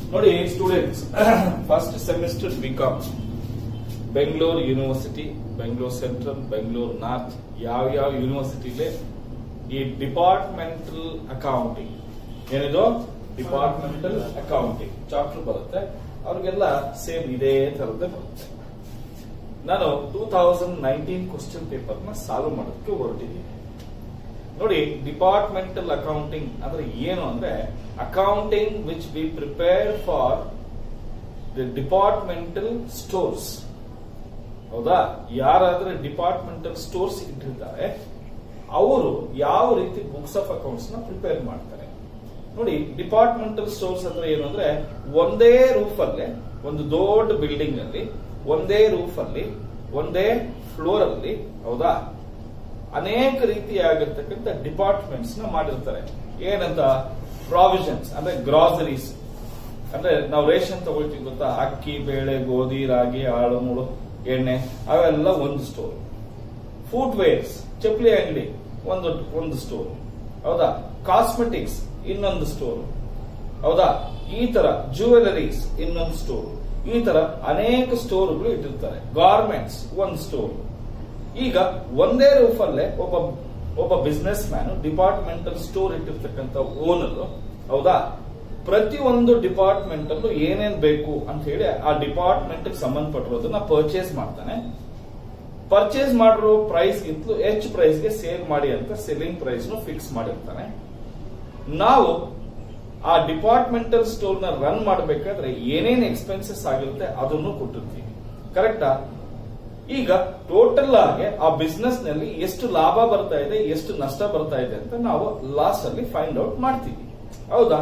ನೋಡಿ students first semester B Com Bengaluru university Bengaluru central Bengaluru north ಯಾವ ಯಾವ ಯೂನಿವರ್ಸಿಟಿಲಿ ಈ ಡಿಪಾರ್ಟ್ಮೆಂಟಲ್ ಅಕೌಂಟಿಂಗ್ ಏನಿದು ಡಿಪಾರ್ಟ್ಮೆಂಟಲ್ ಅಕೌಂಟಿಂಗ್ ಚಾಪ್ಟರ್ ಬರುತ್ತೆ ಅವ್ರಿಗೆಲ್ಲ ಸೇಮ್ ಇದೇ ತರದ್ದೇ ಬರುತ್ತೆ ನಾನು two thousand nineteen question paper ನ ಸಾಲ್ವ್ ಮಾಡೋದಕ್ಕೆ ಹೊರಟಿದ್ದೀನಿ ನೋಡಿ ಡಿಪಾರ್ಟ್ಮೆಂಟಲ್ ಅಕೌಂಟಿಂಗ್ ಅಂದ್ರೆ ಏನು ಅಂದ್ರೆ accounting which be prepare for the departmental stores ಹೌದಾ ಯಾರಾದ್ರೆ ಡಿಪಾರ್ಟ್ಮೆಂಟಲ್ ಸ್ಟೋರ್ಸ್ ಇಟ್ಟಿರ್ತಾರೆ ಅವರು ಯಾವ ರೀತಿ ಬುಕ್ಸ್ ಆಫ್ ಅಕೌಂಟ್ಸ್ ನ ಪ್ರಿಪೇರ್ ಮಾಡ್ತಾರೆ ನೋಡಿ ಡಿಪಾರ್ಟ್ಮೆಂಟಲ್ ಸ್ಟೋರ್ಸ್ ಅಂದ್ರೆ ಏನು ಅಂದ್ರೆ ಒಂದೇ ರೂಫ್ ಅಲ್ಲಿ ಒಂದು ದೊಡ್ಡ ಬಿಲ್ಡಿಂಗ್ ಅಲ್ಲಿ ಒಂದೇ ರೂಫ್ ಅಲ್ಲಿ ಒಂದೇ ಫ್ಲೋರ್ ಅಲ್ಲಿ ಹೌದಾ ಅನೇಕ ರೀತಿಯಾಗಿರ್ತಕ್ಕಂಥ ಡಿಪಾರ್ಟ್ಮೆಂಟ್ಸ್ ನ ಮಾಡಿರ್ತಾರೆ ಏನಂತ ಪ್ರಾವಿಷನ್ಸ್ ಅಂದ್ರೆ ಗ್ರಾಸರೀಸ್ ಅಂದ್ರೆ ನಾವು ರೇಷನ್ ತಗೊಳ್ತೀವಿ ಗೊತ್ತಾ ಅಕ್ಕಿ ಬೇಳೆ ಗೋಧಿ ರಾಗಿ ಆಳು ಮುಳು ಎಣ್ಣೆ ಅವೆಲ್ಲ ಒಂದು ಸ್ಟೋರ್ ಫುಟ್ ವೇರ್ಸ್ ಚಪ್ಪಲಿ ಅಂಗಡಿ ಒಂದು ಒಂದು ಸ್ಟೋರ್ ಹೌದಾ ಕಾಸ್ಮೆಟಿಕ್ಸ್ ಇನ್ನೊಂದು ಸ್ಟೋರ್ ಹೌದಾ ಈ ತರ ಜ್ಯುವೆಲರೀಸ್ ಇನ್ನೊಂದು ಸ್ಟೋರ್ ಈ ತರ ಅನೇಕ ಸ್ಟೋರ್ಗಳು ಇಟ್ಟಿರ್ತಾರೆ ಗಾರ್ಮೆಂಟ್ಸ್ ಒಂದು ಸ್ಟೋರ್ ಈಗ ಒಂದೇ ರೂಫ್ ಅಲ್ಲೇ ಒಬ್ಬ ಒಬ್ಬ ಬಿಸ್ನೆಸ್ ಮ್ಯಾನ್ ಡಿಪಾರ್ಟ್ಮೆಂಟಲ್ ಸ್ಟೋರ್ ಇಟ್ಟಿರ್ತಕ್ಕಂಥ ಓನರ್ ಹೌದಾ ಪ್ರತಿಯೊಂದು ಡಿಪಾರ್ಟ್ಮೆಂಟ್ ಅಲ್ಲೂ ಏನೇನ್ ಬೇಕು ಅಂತ ಹೇಳಿ ಆ ಡಿಪಾರ್ಟ್ಮೆಂಟ್ ಸಂಬಂಧಪಟ್ಟಿರೋದನ್ನ ಪರ್ಚೇಸ್ ಮಾಡ್ತಾನೆ ಪರ್ಚೇಸ್ ಮಾಡಿರೋ ಪ್ರೈಸ್ ಗಿಂತಲೂ ಹೆಚ್ಚು ಪ್ರೈಸ್ ಗೆ ಸೇಲ್ ಮಾಡಿ ಅಂತ ಸೆಲ್ಲಿಂಗ್ ಪ್ರೈಸ್ ಫಿಕ್ಸ್ ಮಾಡಿರ್ತಾನೆ ನಾವು ಆ ಡಿಪಾರ್ಟ್ಮೆಂಟಲ್ ಸ್ಟೋರ್ ನ ರನ್ ಮಾಡಬೇಕಾದ್ರೆ ಏನೇನ್ ಎಕ್ಸ್ಪೆನ್ಸಸ್ ಆಗಿರುತ್ತೆ ಅದನ್ನು ಕೊಟ್ಟಿರ್ತೀವಿ ಕರೆಕ್ಟಾ ಈಗ ಟೋಟಲ್ ಆಗಿ ಆ ಬಿಸ್ನೆಸ್ ನಲ್ಲಿ ಎಷ್ಟು ಲಾಭ ಬರ್ತಾ ಇದೆ ಎಷ್ಟು ನಷ್ಟ ಬರ್ತಾ ಇದೆ ಅಂತ ನಾವು ಲಾಸ್ಟ್ ಅಲ್ಲಿ ಫೈಂಡ್ ಔಟ್ ಮಾಡ್ತೀವಿ ಹೌದಾ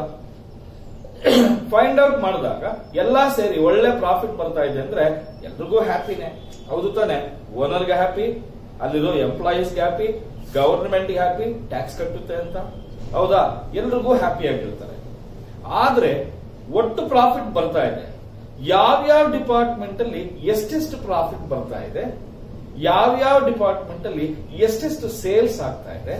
ಫೈಂಡ್ ಔಟ್ ಮಾಡಿದಾಗ ಎಲ್ಲಾ ಸೇರಿ ಒಳ್ಳೆ ಪ್ರಾಫಿಟ್ ಬರ್ತಾ ಇದೆ ಅಂದ್ರೆ ಎಲ್ರಿಗೂ ಹ್ಯಾಪಿನೇ ಹೌದು ತಾನೆ ಓನರ್ಗೆ ಹ್ಯಾಪಿ ಅಲ್ಲಿರೋ ಎಂಪ್ಲಾಯೀಸ್ಗೆ ಹ್ಯಾಪಿ ಗವರ್ಮೆಂಟ್ ಹ್ಯಾಪಿ ಟ್ಯಾಕ್ಸ್ ಕಟ್ಟುತ್ತೆ ಅಂತ ಹೌದಾ ಎಲ್ರಿಗೂ ಹ್ಯಾಪಿ ಆಗಿರ್ತಾರೆ ಆದ್ರೆ ಒಟ್ಟು ಪ್ರಾಫಿಟ್ ಬರ್ತಾ ಇದೆ ಯಾವ್ಯಾವ ಡಿಪಾರ್ಟ್ಮೆಂಟ್ ಅಲ್ಲಿ ಎಷ್ಟೆಷ್ಟು ಪ್ರಾಫಿಟ್ ಬರ್ತಾ ಇದೆ ಯಾವ್ಯಾವ ಡಿಪಾರ್ಟ್ಮೆಂಟ್ ಅಲ್ಲಿ ಎಷ್ಟೆಷ್ಟು ಸೇಲ್ಸ್ ಆಗ್ತಾ ಇದೆ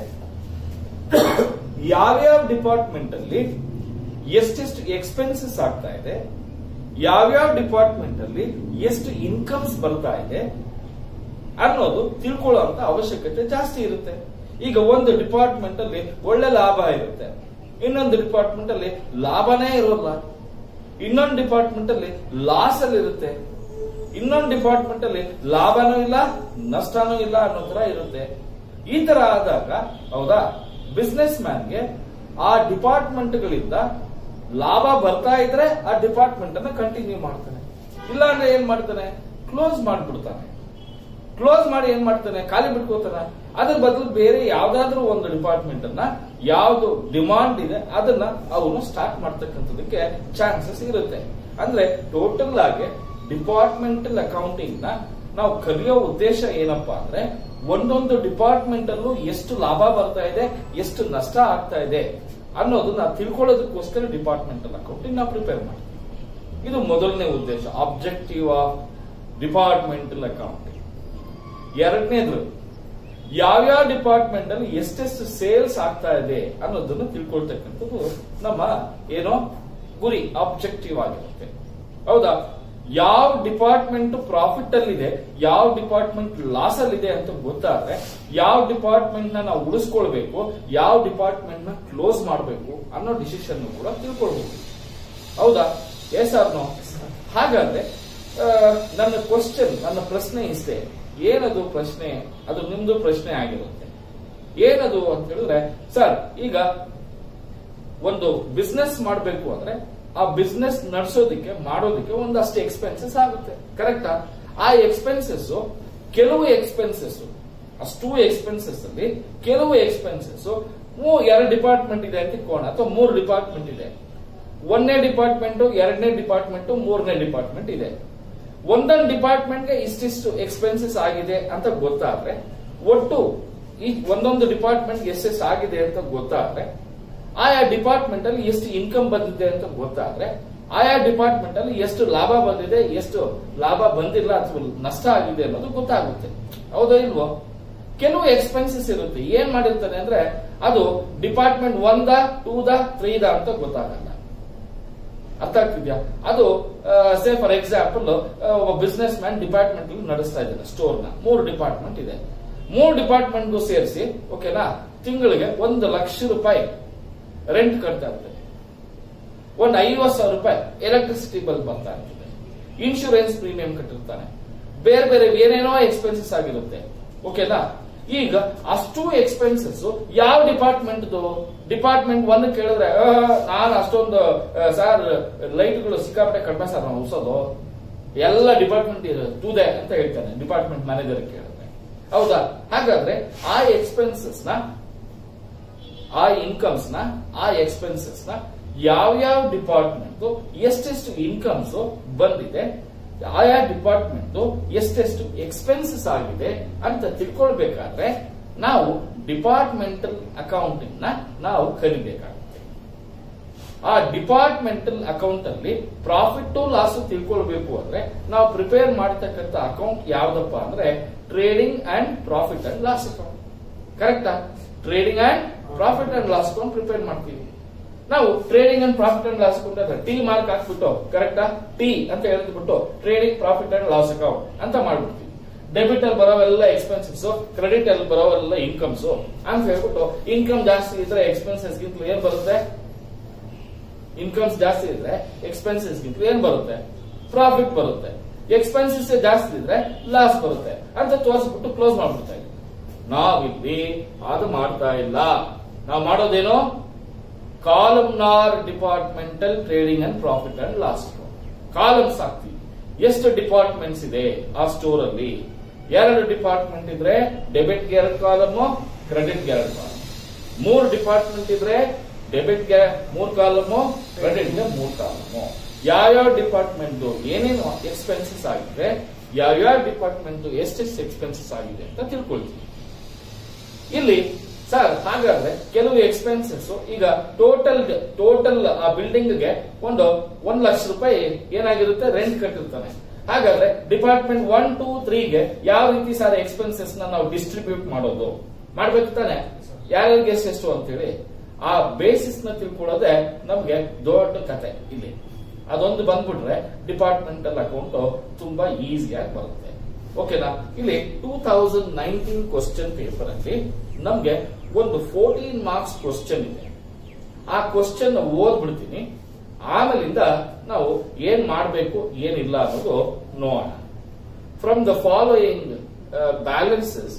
ಯಾವ್ಯಾವ ಡಿಪಾರ್ಟ್ಮೆಂಟ್ ಅಲ್ಲಿ ಎಷ್ಟೆಷ್ಟು ಎಕ್ಸ್ಪೆನ್ಸಸ್ ಆಗ್ತಾ ಇದೆ ಯಾವ್ಯಾವ ಡಿಪಾರ್ಟ್ಮೆಂಟ್ ಅಲ್ಲಿ ಎಷ್ಟು ಇನ್ಕಮ್ಸ್ ಬರ್ತಾ ಇದೆ ಅನ್ನೋದು ತಿಳ್ಕೊಳ್ಳುವಂತ ಅವಶ್ಯಕತೆ ಜಾಸ್ತಿ ಇರುತ್ತೆ ಈಗ ಒಂದು ಡಿಪಾರ್ಟ್ಮೆಂಟ್ ಅಲ್ಲಿ ಒಳ್ಳೆ ಲಾಭ ಇರುತ್ತೆ ಇನ್ನೊಂದು ಡಿಪಾರ್ಟ್ಮೆಂಟ್ ಅಲ್ಲಿ ಲಾಭನೇ ಇರೋಲ್ಲ ಇನ್ನೊಂದು ಡಿಪಾರ್ಟ್ಮೆಂಟ್ ಅಲ್ಲಿ ಲಾಸ್ ಅಲ್ಲಿ ಇರುತ್ತೆ ಇನ್ನೊಂದು ಡಿಪಾರ್ಟ್ಮೆಂಟ್ ಅಲ್ಲಿ ಲಾಭನೂ ಇಲ್ಲ ನಷ್ಟನೂ ಇಲ್ಲ ಅನ್ನೋ ತರ ಇರುತ್ತೆ ಈ ತರ ಆದಾಗ ಹೌದಾ ಬಿಸ್ನೆಸ್ ಮ್ಯಾನ್ಗೆ ಆ ಡಿಪಾರ್ಟ್ಮೆಂಟ್ ಗಳಿಂದ ಲಾಭ ಬರ್ತಾ ಇದ್ರೆ ಆ ಡಿಪಾರ್ಟ್ಮೆಂಟ್ ಅನ್ನ ಕಂಟಿನ್ಯೂ ಮಾಡ್ತಾನೆ ಇಲ್ಲ ಅಂದ್ರೆ ಏನ್ ಮಾಡ್ತಾನೆ ಕ್ಲೋಸ್ ಮಾಡ್ಬಿಡ್ತಾನೆ ಕ್ಲೋಸ್ ಮಾಡಿ ಏನ್ ಮಾಡ್ತಾನೆ ಖಾಲಿ ಬಿಟ್ಕೋತಾನೆ ಅದ್ರ ಬದಲು ಬೇರೆ ಯಾವ್ದಾದ್ರೂ ಒಂದು ಡಿಪಾರ್ಟ್ಮೆಂಟ್ ಅನ್ನ ಯಾವ್ದು ಡಿಮಾಂಡ್ ಇದೆ ಅದನ್ನ ಅವನು ಸ್ಟಾರ್ಟ್ ಮಾಡ್ತಕ್ಕಂಥದಕ್ಕೆ ಚಾನ್ಸಸ್ ಇರುತ್ತೆ ಅಂದ್ರೆ ಟೋಟಲ್ ಆಗಿ ಡಿಪಾರ್ಟ್ಮೆಂಟಲ್ ಅಕೌಂಟಿಂಗ್ ನ ನಾವು ಕಲಿಯೋ ಉದ್ದೇಶ ಏನಪ್ಪಾ ಅಂದ್ರೆ ಒಂದೊಂದು ಡಿಪಾರ್ಟ್ಮೆಂಟ್ ಅಲ್ಲೂ ಎಷ್ಟು ಲಾಭ ಬರ್ತಾ ಇದೆ ಎಷ್ಟು ನಷ್ಟ ಆಗ್ತಾ ಇದೆ ಅನ್ನೋದನ್ನ ತಿಳ್ಕೊಳ್ಳೋದಕ್ಕೋಸ್ಕರ ಡಿಪಾರ್ಟ್ಮೆಂಟಲ್ ಅಕೌಂಟಿಂಗ್ ನಾವು ಪ್ರಿಪೇರ್ ಮಾಡ್ತೀವಿ ಇದು ಮೊದಲನೇ ಉದ್ದೇಶ ಆಬ್ಜೆಕ್ಟಿವ್ ಆಫ್ ಡಿಪಾರ್ಟ್ಮೆಂಟಲ್ ಅಕೌಂಟಿಂಗ್ ಎರಡನೇದು ಯಾವ್ಯಾವ ಡಿಪಾರ್ಟ್ಮೆಂಟ್ ಅಲ್ಲಿ ಎಷ್ಟೆಷ್ಟು ಸೇಲ್ಸ್ ಆಗ್ತಾ ಇದೆ ಅನ್ನೋದನ್ನು ತಿಳ್ಕೊಳ್ತಕ್ಕಂಥದ್ದು ನಮ್ಮ ಏನೋ ಗುರಿ ಆಬ್ಜೆಕ್ಟಿವ್ ಆಗಿರುತ್ತೆ ಹೌದಾ ಯಾವ ಡಿಪಾರ್ಟ್ಮೆಂಟ್ ಪ್ರಾಫಿಟ್ ಅಲ್ಲಿ ಇದೆ ಯಾವ ಡಿಪಾರ್ಟ್ಮೆಂಟ್ ಲಾಸ್ ಅಲ್ಲಿ ಇದೆ ಅಂತ ಗೊತ್ತಾದ್ರೆ ಯಾವ ಡಿಪಾರ್ಟ್ಮೆಂಟ್ ನ ನಾವು ಉಳಿಸ್ಕೊಳ್ಬೇಕು ಯಾವ ಡಿಪಾರ್ಟ್ಮೆಂಟ್ ನ ಕ್ಲೋಸ್ ಮಾಡಬೇಕು ಅನ್ನೋ ಡಿಸಿಷನ್ ಕೂಡ ತಿಳ್ಕೊಳ್ಬಹುದು ಹೌದಾ ಎಸ್ ಆರ್ ನೋ ಹಾಗಾದ್ರೆ ಆ, ನನ್ನ ಕ್ವಶನ್ ನನ್ನ ಪ್ರಶ್ನೆ ಇಷ್ಟೇ ಏನದು ಪ್ರಶ್ನೆ ಅದು ನಿಮ್ದು ಪ್ರಶ್ನೆ ಆಗಿರುತ್ತೆ ಏನದು ಅಂತ ಹೇಳಿದ್ರೆ ಸರ್ ಈಗ ಒಂದು ಬಿಸ್ನೆಸ್ ಮಾಡಬೇಕು ಅಂದ್ರೆ ಆ ಬಿಸ್ನೆಸ್ ನಡೆಸೋದಕ್ಕೆ ಮಾಡೋದಕ್ಕೆ ಒಂದಷ್ಟು ಎಕ್ಸ್ಪೆನ್ಸಸ್ ಆಗುತ್ತೆ ಕರೆಕ್ಟಾ ಆ ಎಕ್ಸ್ಪೆನ್ಸಸ್ ಕೆಲವು ಎಕ್ಸ್ಪೆನ್ಸಸ್ ಅಷ್ಟು ಎಕ್ಸ್ಪೆನ್ಸಸ್ ಅಲ್ಲಿ ಕೆಲವು ಎಕ್ಸ್ಪೆನ್ಸಸ್ ಎರಡು ಡಿಪಾರ್ಟ್ಮೆಂಟ್ ಇದೆ ಅಂತ ಇಟ್ಕೋಣ ಅಥವಾ ಮೂರು ಡಿಪಾರ್ಟ್ಮೆಂಟ್ ಇದೆ ಒಂದನೇ ಡಿಪಾರ್ಟ್ಮೆಂಟ್ ಎರಡನೇ ಡಿಪಾರ್ಟ್ಮೆಂಟ್ ಮೂರನೇ ಡಿಪಾರ್ಟ್ಮೆಂಟ್ ಇದೆ ಒಂದೊಂದು ಡಿಪಾರ್ಟ್ಮೆಂಟ್ಗೆ ಇಷ್ಟಿಷ್ಟು ಎಕ್ಸ್ಪೆನ್ಸಸ್ ಆಗಿದೆ ಅಂತ ಗೊತ್ತಾದ್ರೆ ಒಟ್ಟು ಈ ಒಂದೊಂದು ಡಿಪಾರ್ಟ್ಮೆಂಟ್ ಎಷ್ಟೆಷ್ಟು ಆಗಿದೆ ಅಂತ ಗೊತ್ತಾದ್ರೆ ಆಯಾ ಡಿಪಾರ್ಟ್ಮೆಂಟ್ ಅಲ್ಲಿ ಎಷ್ಟು ಇನ್ಕಮ್ ಬಂದಿದೆ ಅಂತ ಗೊತ್ತಾದ್ರೆ ಆಯಾ ಡಿಪಾರ್ಟ್ಮೆಂಟ್ ಅಲ್ಲಿ ಎಷ್ಟು ಲಾಭ ಬಂದಿದೆ ಎಷ್ಟು ಲಾಭ ಬಂದಿಲ್ಲ ಅಥವಾ ನಷ್ಟ ಆಗಿದೆ ಅನ್ನೋದು ಗೊತ್ತಾಗುತ್ತೆ ಹೌದಾ ಇಲ್ವೋ ಕೆಲವು ಎಕ್ಸ್ಪೆನ್ಸಸ್ ಇರುತ್ತೆ ಏನ್ ಮಾಡಿರ್ತಾರೆ ಅಂದ್ರೆ ಅದು ಡಿಪಾರ್ಟ್ಮೆಂಟ್ ಒನ್ ದ ಟೂ ದ ತ್ರೀ ದ ಅಂತ ಗೊತ್ತಾಗಲ್ಲ ಅರ್ಥ ಆಗ್ತಿದ್ಯಾ ಅದು ಸೇ ಫಾರ್ ಎಕ್ಸಾಂಪಲ್ ಒಬ್ಬ ಬಿಸ್ನೆಸ್ ಮ್ಯಾನ್ ಡಿಪಾರ್ಟ್ಮೆಂಟ್ ನಡೆಸ್ತಾ ಇದ್ದಾನೆ ಸ್ಟೋರ್ ನ ಮೂರು ಡಿಪಾರ್ಟ್ಮೆಂಟ್ ಇದೆ ಮೂರು ಡಿಪಾರ್ಟ್ಮೆಂಟ್ಗೂ ಸೇರಿಸಿ ಓಕೆನಾ ತಿಂಗಳಿಗೆ ಒಂದು ಲಕ್ಷ ರೂಪಾಯಿ ರೆಂಟ್ ಕಟ್ತಾ ಇರ್ತಾರೆ ಒಂದು ಐವತ್ತು ಸಾವಿರ ರೂಪಾಯಿ ಎಲೆಕ್ಟ್ರಿಸಿಟಿ ಬಿಲ್ ಬರ್ತಾ ಇರ್ತದೆ ಇನ್ಶೂರೆನ್ಸ್ ಪ್ರೀಮಿಯಂ ಕಟ್ಟಿರ್ತಾನೆ ಬೇರೆ ಬೇರೆ ಏನೇನೋ ಎಕ್ಸ್ಪೆನ್ಸಸ್ ಆಗಿರುತ್ತೆ ಓಕೆನಾ ಈಗ ಅಷ್ಟು ಎಕ್ಸ್ಪೆನ್ಸಸ್ ಯಾವ ಡಿಪಾರ್ಟ್ಮೆಂಟ್ ಡಿಪಾರ್ಟ್ಮೆಂಟ್ ಒನ್ ಕೇಳಿದ್ರೆ ಆ, ನಾನು ಅಷ್ಟೊಂದು ಸರ್ ಲೈಟ್ಗಳು ಸಿಕ್ಕಾಪಟ್ಟೆ ಕಡಿಮೆ ಸರ್ ನಾವು ಉಸೋದು ಎಲ್ಲ ಡಿಪಾರ್ಟ್ಮೆಂಟ್ ತೂದೆ ಅಂತ ಹೇಳ್ತಾನೆ ಡಿಪಾರ್ಟ್ಮೆಂಟ್ ಮ್ಯಾನೇಜರ್ ಕೇಳಿದ್ರೆ ಹೌದಾ ಹಾಗಾದ್ರೆ ಆ ಎಕ್ಸ್ಪೆನ್ಸಸ್ ನ ಆ ಇನ್ಕಮ್ಸ್ ನ ಆ ಎಕ್ಸ್ಪೆನ್ಸಸ್ ನ ಯಾವ್ಯಾವ ಡಿಪಾರ್ಟ್ಮೆಂಟ್ ಎಷ್ಟೆಷ್ಟು ಇನ್ಕಮ್ಸ್ ಬಂದಿದೆ ಆಯಾ ಡಿಪಾರ್ಟ್ಮೆಂಟ್ ಎಷ್ಟೆಷ್ಟು ಎಕ್ಸ್ಪೆನ್ಸಸ್ ಆಗಿದೆ ಅಂತ ತಿಳ್ಕೊಳ್ಬೇಕಾದ್ರೆ ನಾವು ಡಿಪಾರ್ಟ್ಮೆಂಟಲ್ ಅಕೌಂಟಿಂಗ್ ನ ನಾವು ಕಲಿಬೇಕಾಗುತ್ತೆ ಆ ಡಿಪಾರ್ಟ್ಮೆಂಟಲ್ ಅಕೌಂಟ್ ಅಲ್ಲಿ ಪ್ರಾಫಿಟ್ ಲಾಸ್ ತಿಳ್ಕೊಳ್ಬೇಕು ಅಂದ್ರೆ ನಾವು ಪ್ರಿಪೇರ್ ಮಾಡತಕ್ಕಂತ ಅಕೌಂಟ್ ಯಾವ್ದಪ್ಪ ಅಂದ್ರೆ trading and profit and loss account ಕರೆಕ್ಟಾ trading and profit and loss account prepare ಮಾಡ್ತೀವಿ ನಾವು trading and profit and loss account ಅಂದ್ರೆ ಟಿ ಮಾರ್ಕ್ ಹಾಕ್ಬಿಟ್ಟು ಕರೆಕ್ಟಾ ಟಿ ಅಂತ ಹೇಳಿದ್ಬಿಟ್ಟು trading profit and loss account ಅಂತ ಮಾಡ್ಬಿಡ್ತೀವಿ ಡೆಬಿಟ್ ಅಲ್ಲಿ ಬರೋವೆಲ್ಲ ಎಕ್ಸ್ಪೆನ್ಸಸ್ ಕ್ರೆಡಿಟ್ ಅಲ್ಲಿ ಬರೋವೆಲ್ಲ ಇನ್ಕಮ್ಸ್ ಅಂತ ಹೇಳ್ಬಿಟ್ಟು ಇನ್ಕಮ್ ಜಾಸ್ತಿ ಇದ್ರೆ ಎಕ್ಸ್ಪೆನ್ಸಸ್ ಗಿಂತಲೂ ಏನ್ ಬರುತ್ತೆ ಇನ್ಕಮ್ಸ್ ಜಾಸ್ತಿ ಇದ್ರೆ ಎಕ್ಸ್ಪೆನ್ಸಸ್ ಗಿಂತಲೂ ಏನ್ ಬರುತ್ತೆ ಪ್ರಾಫಿಟ್ ಬರುತ್ತೆ ಎಕ್ಸ್ಪೆನ್ಸಸ್ ಜಾಸ್ತಿ ಇದ್ರೆ ಲಾಸ್ ಬರುತ್ತೆ ಅಂತ ತೋರಿಸ್ಬಿಟ್ಟು ಕ್ಲೋಸ್ ಮಾಡ್ಬಿಡ್ತಾ ಇದ್ದೀವಿ ನಾವಿಲ್ಲಿ ಅದು ಮಾಡ್ತಾ ಇಲ್ಲ ನಾವು ಮಾಡೋದೇನು columnar departmental trading and profit and loss columns ಹಾಕ್ತೀವಿ ಎಷ್ಟು ಡಿಪಾರ್ಟ್ಮೆಂಟ್ಸ್ ಇದೆ ಆ ಸ್ಟೋರ್ ಅಲ್ಲಿ ಎರಡು ಡಿಪಾರ್ಟ್ಮೆಂಟ್ ಇದ್ರೆ ಡೆಬಿಟ್ ಗೆ ಎರಡು ಕಾಲಮ್ ಕ್ರೆಡಿಟ್ ಗೆ ಎರಡು ಕಾಲಮ್ ಮೂರು ಡಿಪಾರ್ಟ್ಮೆಂಟ್ ಇದ್ರೆ ಡೆಬಿಟ್ ಗೆ ಮೂರ್ ಕಾಲಮು ಕ್ರೆಡಿಟ್ ಗೆ ಮೂರ್ ಕಾಲಮು ಯಾವ್ಯಾವ ಡಿಪಾರ್ಟ್ಮೆಂಟ್ ಏನೇನು ಎಕ್ಸ್ಪೆನ್ಸಸ್ ಆಗಿದೆ ಯಾವ್ಯಾವ ಡಿಪಾರ್ಟ್ಮೆಂಟ್ ಎಷ್ಟೆಷ್ಟು ಎಕ್ಸ್ಪೆನ್ಸಸ್ ಆಗಿದೆ ಅಂತ ತಿಳ್ಕೊಳ್ತೀವಿ ಇಲ್ಲಿ ಸರ್ ಹಾಗಾದ್ರೆ ಕೆಲವು ಎಕ್ಸ್ಪೆನ್ಸಸ್ ಈಗ ಟೋಟಲ್ ಟೋಟಲ್ ಆ ಬಿಲ್ಡಿಂಗ್ ಗೆ ಒಂದು ಒಂದ್ ಲಕ್ಷ ರೂಪಾಯಿ ಏನಾಗಿರುತ್ತೆ ರೆಂಟ್ ಕಟ್ಟಿರ್ತಾನೆ ಹಾಗಾದ್ರೆ ಡಿಪಾರ್ಟ್ಮೆಂಟ್ ಒನ್ ಟೂ ತ್ರೀಗೆ ಯಾವ ರೀತಿ ಸರ್ ಎಕ್ಸ್ಪೆನ್ಸಸ್ ನ ನಾವು ಡಿಸ್ಟ್ರಿಬ್ಯೂಟ್ ಮಾಡೋದು ಮಾಡ್ಬೇಕು ತಾನೆ ಯಾರ್ಯಾರಿಗೆ ಎಷ್ಟೆಷ್ಟು ಅಂತೇಳಿ ಆ ಬೇಸಿಸ್ ನ ತಿಳ್ಕೊಳ್ಳೋದೇ ನಮ್ಗೆ ದೊಡ್ಡ ಕತೆ ಇಲ್ಲಿ ಅದೊಂದು ಬಂದ್ಬಿಟ್ರೆ ಡಿಪಾರ್ಟ್ಮೆಂಟಲ್ ಅಕೌಂಟ್ ತುಂಬಾ ಈಸಿಯಾಗಿ ಬರುತ್ತೆ ಓಕೆನಾ ಇಲ್ಲಿ two thousand nineteen question paper ಅಲ್ಲಿ ನಮ್ಗೆ ಒಂದು ಫೋರ್ಟೀನ್ ಮಾರ್ಕ್ಸ್ ಕ್ವಶನ್ ಇದೆ ಆ ಕ್ವಶನ್ ಓದ್ಬಿಡ್ತೀನಿ ಆಮೇಲಿಂದ ನಾವು ಏನ್ ಮಾಡಬೇಕು ಏನಿಲ್ಲ ಅನ್ನೋದು ನೋಡೋಣ from the following balances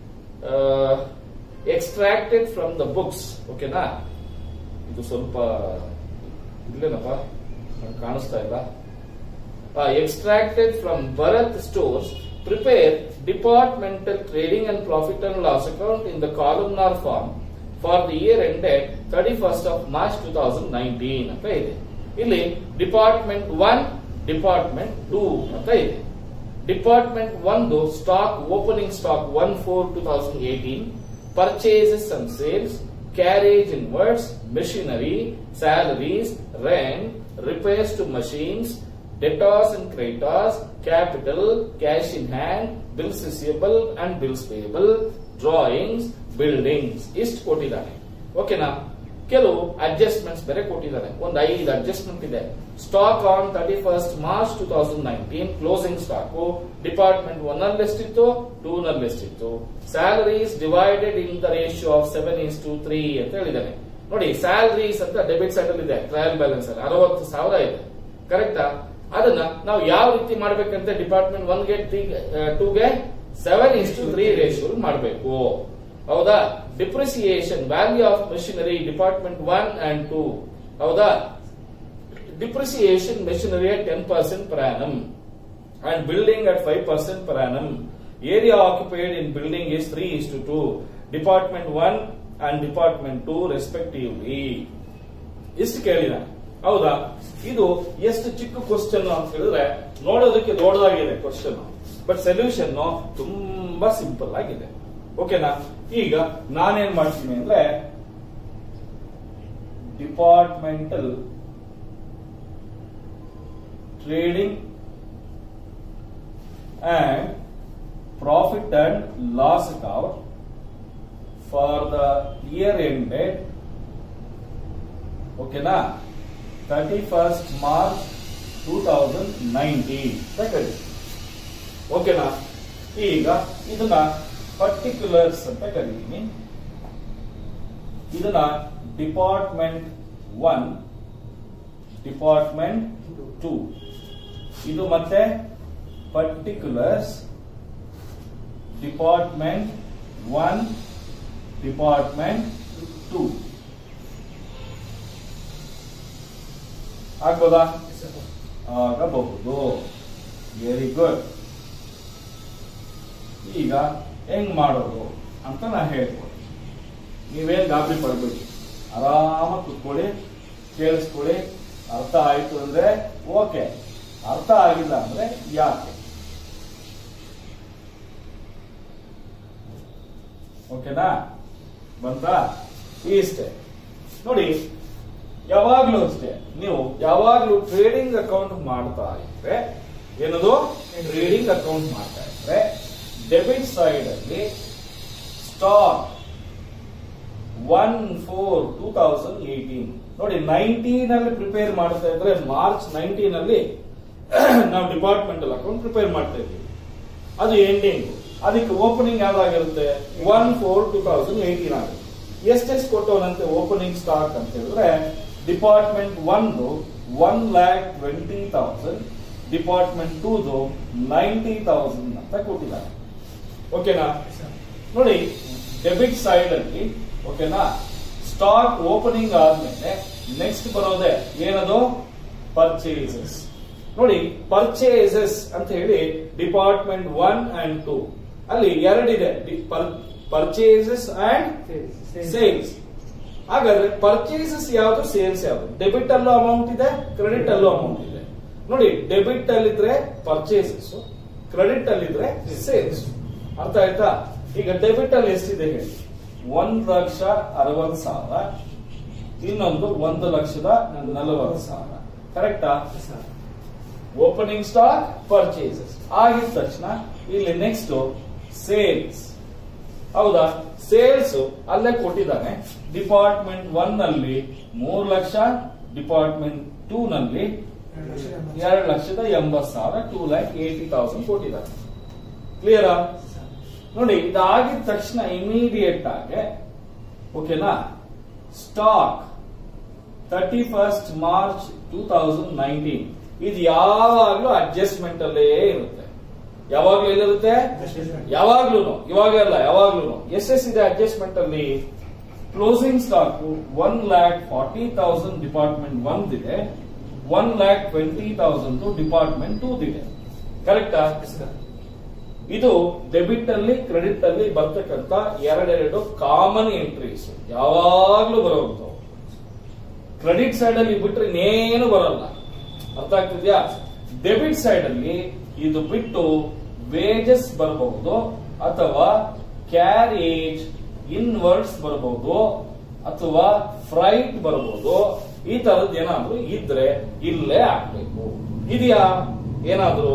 extracted from the books ಓಕೆನಾ ಇದು ಸ್ವಲ್ಪ ಇಲ್ಲೇನಪ್ಪ ನಂಗ್ ಕಾಣಿಸ್ತಾ ಇಲ್ಲ extracted from Bharat stores, prepare departmental trading and profit and loss account in the columnar form for the year ended 31st of March 2019 ಅಂತ ಇದೆ ಇಲ್ಲಿ department one department two ಅಂತ ಇದೆ ಡಿಪಾರ್ಟ್ಮೆಂಟ್ ಒಂದು stock opening stock one four two thousand eighteen purchases and sales carriage inwards machinery salaries rent repairs to machines debtors and creditors, capital, cash in hand, bills receivable and bills payable, drawings, buildings ಇಷ್ಟು ಕೊಟ್ಟಿದ್ದಾನೆ ಓಕೆನಾ ಕೆಲವು adjustments ಬೇರೆ ಕೊಟ್ಟಿದ್ದಾರೆ ಒಂದು ಐದು adjustment ಇದೆ stock on thirty first March two thousand nineteen closing stock department one ಅಲ್ಲಿ ಎಷ್ಟಿತ್ತು ಟೂ ನಲ್ಲಿ ಎಷ್ಟಿತ್ತು salaries divided in the ratio of seven is to three ಅಂತ ಹೇಳಿದ್ದಾನೆ ನೋಡಿ ಸ್ಯಾಲರೀಸ್ ಅಂತ ಡೆಬಿಟ್ ಸೈಡ್ ಅಲ್ಲಿ ಇದೆ ಟ್ರಯಲ್ ಬ್ಯಾಲೆನ್ಸ್ ಅಲ್ಲಿ ಅರವತ್ತು ಸಾವಿರ ಇದೆ ಕರೆಕ್ಟಾ ಅದನ್ನ ನಾವು ಯಾವ ರೀತಿ ಮಾಡ್ಬೇಕಂತ ಡಿಪಾರ್ಟ್ಮೆಂಟ್ ಒನ್ ಗೆ ಟೂಗೆ seven is to three ratio ಮಾಡಬೇಕು ಹೌದಾ depreciation value of machinery department one and two ಹೌದಾ depreciation machinery at ten percent per annum and building at five percent per annum area occupied in building is three is to two department one and department two respectively ಇಷ್ಟು ಕೇಳಿದ ಹೌದಾ ಇದು ಎಷ್ಟು ಚಿಕ್ಕ question ಅಂತ ಹೇಳಿದ್ರೆ ನೋಡೋದಕ್ಕೆ ದೊಡ್ಡದಾಗಿದೆ ಕ್ವಶನ್ ಬಟ್ ಸೊಲ್ಯೂಷನ್ ತುಂಬಾ ಸಿಂಪಲ್ ಆಗಿದೆ ಓಕೆನಾ ಈಗ ನಾನೇನ್ ಮಾಡ್ತೀನಿ ಅಂದ್ರೆ departmental trading and profit and loss account for the year ended ಓಕೆನಾ thirty first March two thousand nineteen ಕರೀತೀವಿ ಓಕೆನಾ ಈಗ ಇದನ್ನ ಪರ್ಟಿಕ್ಯುಲರ್ಸ್ ಅಂತ ಕರಿತೀನಿ ಇದನ್ನ ಡಿಪಾರ್ಟ್ಮೆಂಟ್ ಒನ್ ಡಿಪಾರ್ಟ್ಮೆಂಟ್ ಟೂ ಇದು ಮತ್ತೆ particulars department one department two ಆಗ್ಬೋದಾ ಆಗಬಹುದು ವೆರಿ ಗುಡ್ ಈಗ ಹೆಂಗ್ ಮಾಡೋದು ಅಂತ ನಾ ಹೇಳ್ಬೋದು ನೀವೇನ್ ಗಾಬರಿ ಪಡ್ಬೇಡಿ ಆರಾಮ ಕುತ್ಕೊಳ್ಳಿ ಕೇಳಿಸ್ಕೊಳ್ಳಿ ಅರ್ಥ ಆಯ್ತು ಅಂದ್ರೆ ಓಕೆ ಅರ್ಥ ಆಗಿಲ್ಲ ಅಂದ್ರೆ ಯಾಕೆ ಓಕೆನಾ ಬಂತಾ ಇಷ್ಟೇ ನೋಡಿ ಯಾವಾಗ್ಲೂ ಅಷ್ಟೇ ನೀವು ಯಾವಾಗ್ಲೂ ಟ್ರೇಡಿಂಗ್ ಅಕೌಂಟ್ ಮಾಡ್ತಾ ಇದ್ರೆ ಏನದು ಟ್ರೇಡಿಂಗ್ ಅಕೌಂಟ್ ಮಾಡ್ತಾ ಇದ್ರೆ ಡೆಬಿಟ್ ಸೈಡ್ ಅಲ್ಲಿ stock one four two thousand eighteen ನೋಡಿ ನೈನ್ಟೀನ್ ಅಲ್ಲಿ ಪ್ರಿಪೇರ್ ಮಾಡ್ತಾ ಇದ್ರೆ ಮಾರ್ಚ್ ನೈನ್ಟೀನ್ ಅಲ್ಲಿ ನಾವು ಡಿಪಾರ್ಟ್ಮೆಂಟಲ್ ಅಕೌಂಟ್ ಪ್ರಿಪೇರ್ ಮಾಡ್ತಾ ಇದ್ದೀವಿ ಅದು ಎಂಡಿಂಗ್ ಅದಕ್ಕೆ ಓಪನಿಂಗ್ ಯಾವ್ದಾಗಿರುತ್ತೆ one four two thousand eighteen ಆಗುತ್ತೆ ಎಷ್ಟೆಷ್ಟು ಕೊಟ್ಟವನಂತೆ ಓಪನಿಂಗ್ ಸ್ಟಾಕ್ ಅಂತ ಹೇಳಿದ್ರೆ ಡಿಪಾರ್ಟ್ಮೆಂಟ್ ಒಂದು one lakh twenty thousand department ಟೂದು ನೈಂಟಿ ತೌಸಂಡ್ ಅಂತ ಕೊಟ್ಟಿದ್ದಾರೆ ಓಕೆನಾ ನೋಡಿ ಡೆಬಿಟ್ ಸೈಡ್ ಅಲ್ಲಿ ಓಕೆನಾ ಸ್ಟಾಕ್ ಓಪನಿಂಗ್ ಆದ್ಮೇಲೆ ನೆಕ್ಸ್ಟ್ ಬರೋದೇ ಏನದು ಪರ್ಚೇಸಸ್ ನೋಡಿ ಪರ್ಚೇಸಸ್ ಅಂತ ಹೇಳಿ ಡಿಪಾರ್ಟ್ಮೆಂಟ್ ಒನ್ ಅಂಡ್ ಟೂ ಅಲ್ಲಿ ಎರಡಿದೆ ಪರ್ಚೇಸಸ್ ಅಂಡ್ ಸೇಲ್ಸ್ ಹಾಗಾದ್ರೆ ಪರ್ಚೇಸಸ್ ಯಾವುದು ಸೇಲ್ಸ್ ಯಾವುದು ಡೆಬಿಟ್ ಅಲ್ಲೂ ಅಮೌಂಟ್ ಇದೆ ಕ್ರೆಡಿಟ್ ಅಲ್ಲೂ ಅಮೌಂಟ್ ಇದೆ ನೋಡಿ ಡೆಬಿಟ್ ಅಲ್ಲಿದ್ರೆ ಪರ್ಚೇಸಸ್ ಕ್ರೆಡಿಟ್ ಅಲ್ಲಿದ್ರೆ ಸೇಲ್ಸ್ ಅರ್ಥ ಆಯ್ತಾ ಈಗ ಡೆಬಿಟ್ ಅಲ್ಲಿ ಎಷ್ಟಿದೆ ಹೇಳಿ ಒಂದ್ ಲಕ್ಷ ಅರವತ್ ಸಾವಿರ ಇನ್ನೊಂದು ಒಂದು ಲಕ್ಷದ ನಲವತ್ತು ಸಾವಿರ ಕರೆಕ್ಟಾ ಓಪನಿಂಗ್ ಸ್ಟಾಕ್ ಪರ್ಚೇಸಸ್ ಆಗಿದ ತಕ್ಷಣ ಇಲ್ಲಿ ನೆಕ್ಸ್ಟ್ ಸೇಲ್ಸ್ ಹೌದಾ ಸೇಲ್ಸ್ ಅಲ್ಲೇ ಕೊಟ್ಟಿದ್ದಾನೆ ಡಿಪಾರ್ಟ್ಮೆಂಟ್ ಒನ್ ನಲ್ಲಿ ಮೂರು ಲಕ್ಷ ಡಿಪಾರ್ಟ್ಮೆಂಟ್ ಟೂ ನಲ್ಲಿ ಎರಡು ಲಕ್ಷದ ಎಂಬತ್ ಸಾವಿರ ಟೂ ಲ್ಯಾಕ್ ಏಟಿ ತೌಸಂಡ್ ಕೊಟ್ಟಿದ್ದಾರೆ ಕ್ಲಿಯರಾ ನೋಡಿ ಇದಾಗಿದ ತಕ್ಷಣ ಇಮಿಡಿಯೇಟ್ ಆಗಿ ಓಕೆನಾ stock thirty first March two thousand nineteen ಇದು ಯಾವಾಗ್ಲೂ ಅಡ್ಜಸ್ಟ್ಮೆಂಟ್ ಅಲ್ಲೇ ಇರುತ್ತೆ ಯಾವಾಗ್ಲೂ ಎಲ್ಲಿರುತ್ತೆ ಯಾವಾಗ್ಲೂ ಇವಾಗ ಅಲ್ಲ ಯಾವಾಗ್ಲೂ ಎಷ್ಟೆಷ್ಟಿದೆ ಅಡ್ಜಸ್ಟ್ಮೆಂಟ್ ಅಲ್ಲಿ closing stock one lakh forty thousand department ಒಂದಿದೆ one lakh twenty thousand department two ಇದೆ ಕರೆಕ್ಟಾ ಇದು ಡೆಬಿಟ್ ಅಲ್ಲಿ ಕ್ರೆಡಿಟ್ ಅಲ್ಲಿ ಬರ್ತಕ್ಕಂತ ಎರಡೆರಡು ಕಾಮನ್ ಎಂಟ್ರೀಸ್ ಯಾವಾಗ್ಲೂ ಬರುವಂತವು ಕ್ರೆಡಿಟ್ ಸೈಡ್ ಅಲ್ಲಿ ಬಿಟ್ರೆ ಇನ್ನೇನು ಬರಲ್ಲ ಅರ್ಥ ಆಗ್ತಿದ್ಯಾ ಡೆಬಿಟ್ ಸೈಡ್ ಅಲ್ಲಿ ಇದು ಬಿಟ್ಟು ವೇಜಸ್ ಬರಬಹುದು ಅಥವಾ ಕ್ಯಾರೇಜ್ ಇನ್ವರ್ಡ್ಸ್ ಬರಬಹುದು ಅಥವಾ ಫ್ರೈಟ್ ಬರಬಹುದು ಈ ತರದ್ ಏನಾದ್ರೂ ಇದ್ರೆ ಇಲ್ಲೇ ಆಗ್ಬೇಕು ಇದೆಯಾ ಏನಾದ್ರೂ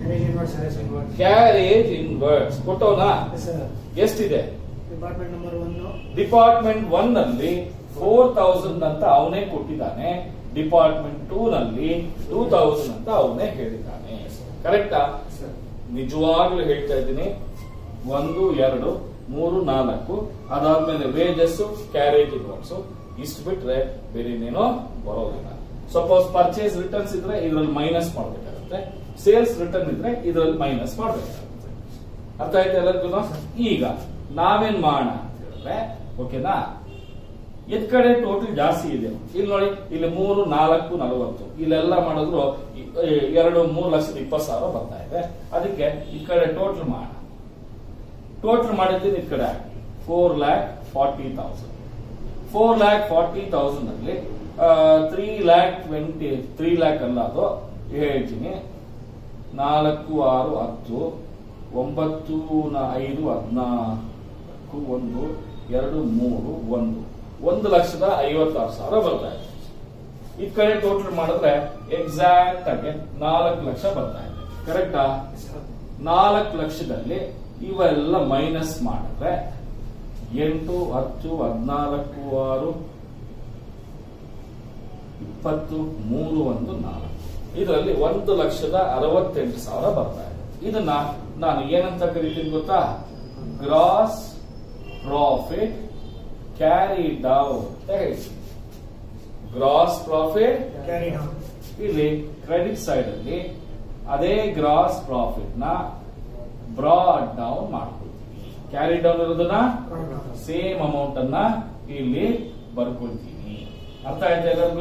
ಕ್ಯಾರೇಜ್ ಇನ್ವರ್ಡ್ಸ್ ಕೊಟ್ಟೋನಾ ಎಷ್ಟಿದೆ department number one department one ನಲ್ಲಿ ಫೋರ್ ತೌಸಂಡ್ ಅಂತ ಅವನೇ ಕೊಟ್ಟಿದ್ದಾನೆ ಡಿಪಾರ್ಟ್ಮೆಂಟ್ ಟೂ ನಲ್ಲಿ ಟೂ ತೌಸಂಡ್ ಅಂತ ಅವನೇ ಹೇಳಿದ್ದಾನೆ ಕರೆಕ್ಟಾ ನಿಜವಾಗ್ಲೂ ಹೇಳ್ತಾ ಇದ್ದೀನಿ ಒಂದು ಎರಡು ಮೂರು ನಾಲ್ಕು ಅದಾದ್ಮೇಲೆ ವೇಜಸ್ ಕ್ಯಾರೇಜ್ ಇನ್ವರ್ಡ್ಸ್ ಇಷ್ಟು ಬಿಟ್ರೆ ಬೇರೆ ಇನ್ನೇನೋ ಬರೋದಿಲ್ಲ ಸಪೋಸ್ ಪರ್ಚೇಸ್ ರಿಟರ್ನ್ಸ್ ಇದ್ರೆ ಇದ್ರಲ್ಲಿ ಮೈನಸ್ ಮಾಡ್ಬೇಕಾಗುತ್ತೆ ಸೇಲ್ಸ್ ರಿಟರ್ನ್ ಇದ್ರೆ ಇದ್ರಲ್ಲಿ ಮೈನಸ್ ಮಾಡ್ಬೇಕಾಗುತ್ತೆ ಅರ್ಥ ಆಯ್ತಾ ಎಲ್ಲರಿಗೂ ಈಗ ನಾವೇನ್ ಮಾಡೋಣ ಅಂತ ಹೇಳಿದ್ರೆ ಓಕೆನಾ ಎದ್ ಕಡೆ ಟೋಟಲ್ ಜಾಸ್ತಿ ಇದೆ ಇಲ್ಲಿ ನೋಡಿ ಇಲ್ಲಿ ಮೂರು ನಾಲ್ಕು ನಲವತ್ತು ಇಲ್ಲೆಲ್ಲ ಮಾಡಿದ್ರು ಇ- ಎರಡು ಮೂರು ಲಕ್ಷದ ಇಪ್ಪತ್ತು ಸಾವಿರ ಬರ್ತಾ ಇದೆ ಅದಕ್ಕೆ ಈ ಕಡೆ ಟೋಟಲ್ ಮಾಡೋಣ ಟೋಟಲ್ ಮಾಡಿದ್ದೀನಿ ಈ ಕಡೆ four lakh forty thousand four lakh forty thousand ಅಲ್ಲಿ three lakh twenty three lakh ಅಲ್ಲ ಅದು ಹೇಳ್ತೀನಿ ನಾಲ್ಕು ಆರು ಹತ್ತು ಒಂಬತ್ತು ನ- ಐದು ಹದಿನಾಲ್ಕು ಒಂದು ಎರಡು ಮೂರು ಒಂದು ಒಂದು ಲಕ್ಷದ ಐವತ್ತಾರು ಸಾವಿರ ಬರ್ತಾ ಇದೆ ಈ ಕಡೆ ಟೋಟಲ್ ಮಾಡಿದ್ರೆ ಎಕ್ಸಾಕ್ಟ್ ಆಗಿ ನಾಲ್ಕು ಲಕ್ಷ ಬರ್ತಾ ಇದೆ ಕರೆಕ್ಟಾ ನಾಲ್ಕು ಲಕ್ಷದಲ್ಲಿ ಇವೆಲ್ಲ ಮೈನಸ್ ಮಾಡಿದ್ರೆ ಎಂಟು ಹತ್ತು ಹದಿನಾಲ್ಕು ಆರು ಇಪ್ಪತ್ತು ಮೂರು ಒಂದು ನಾಲ್ಕು ಇದರಲ್ಲಿ ಒಂದು ಲಕ್ಷದ ಅರವತ್ತೆಂಟು ಸಾವಿರ ಬರ್ತಾ ಇದೆ ಇದನ್ನ ನಾನು ಏನಂತ ಕರಿತೀನಿ ಗೊತ್ತಾ ಗ್ರಾಸ್ ಪ್ರಾಫಿಟ್ ಕ್ಯಾರಿ ಡೌನ್ ಅಂತ ಹೇಳ್ತೀನಿ ಗ್ರಾಸ್ ಪ್ರಾಫಿಟ್ ಕ್ಯಾರಿ ಡೌನ್ ಇಲ್ಲಿ ಕ್ರೆಡಿಟ್ ಸೈಡ್ ಅಲ್ಲಿ ಅದೇ ಗ್ರಾಸ್ ಪ್ರಾಫಿಟ್ ನ ಬ್ರಾಡ್ ಡೌನ್ ಮಾಡ್ಕೊಳ್ತೀವಿ ಕ್ಯಾರಿ ಡೌನ್ ಇರೋದನ್ನ ಸೇಮ್ ಅಮೌಂಟ್ ಅನ್ನ ಇಲ್ಲಿ ಬರ್ಕೊಳ್ತೀವಿ ಅರ್ಥ ಆಯ್ತಾ ಎಲ್ಲರಿಗೂ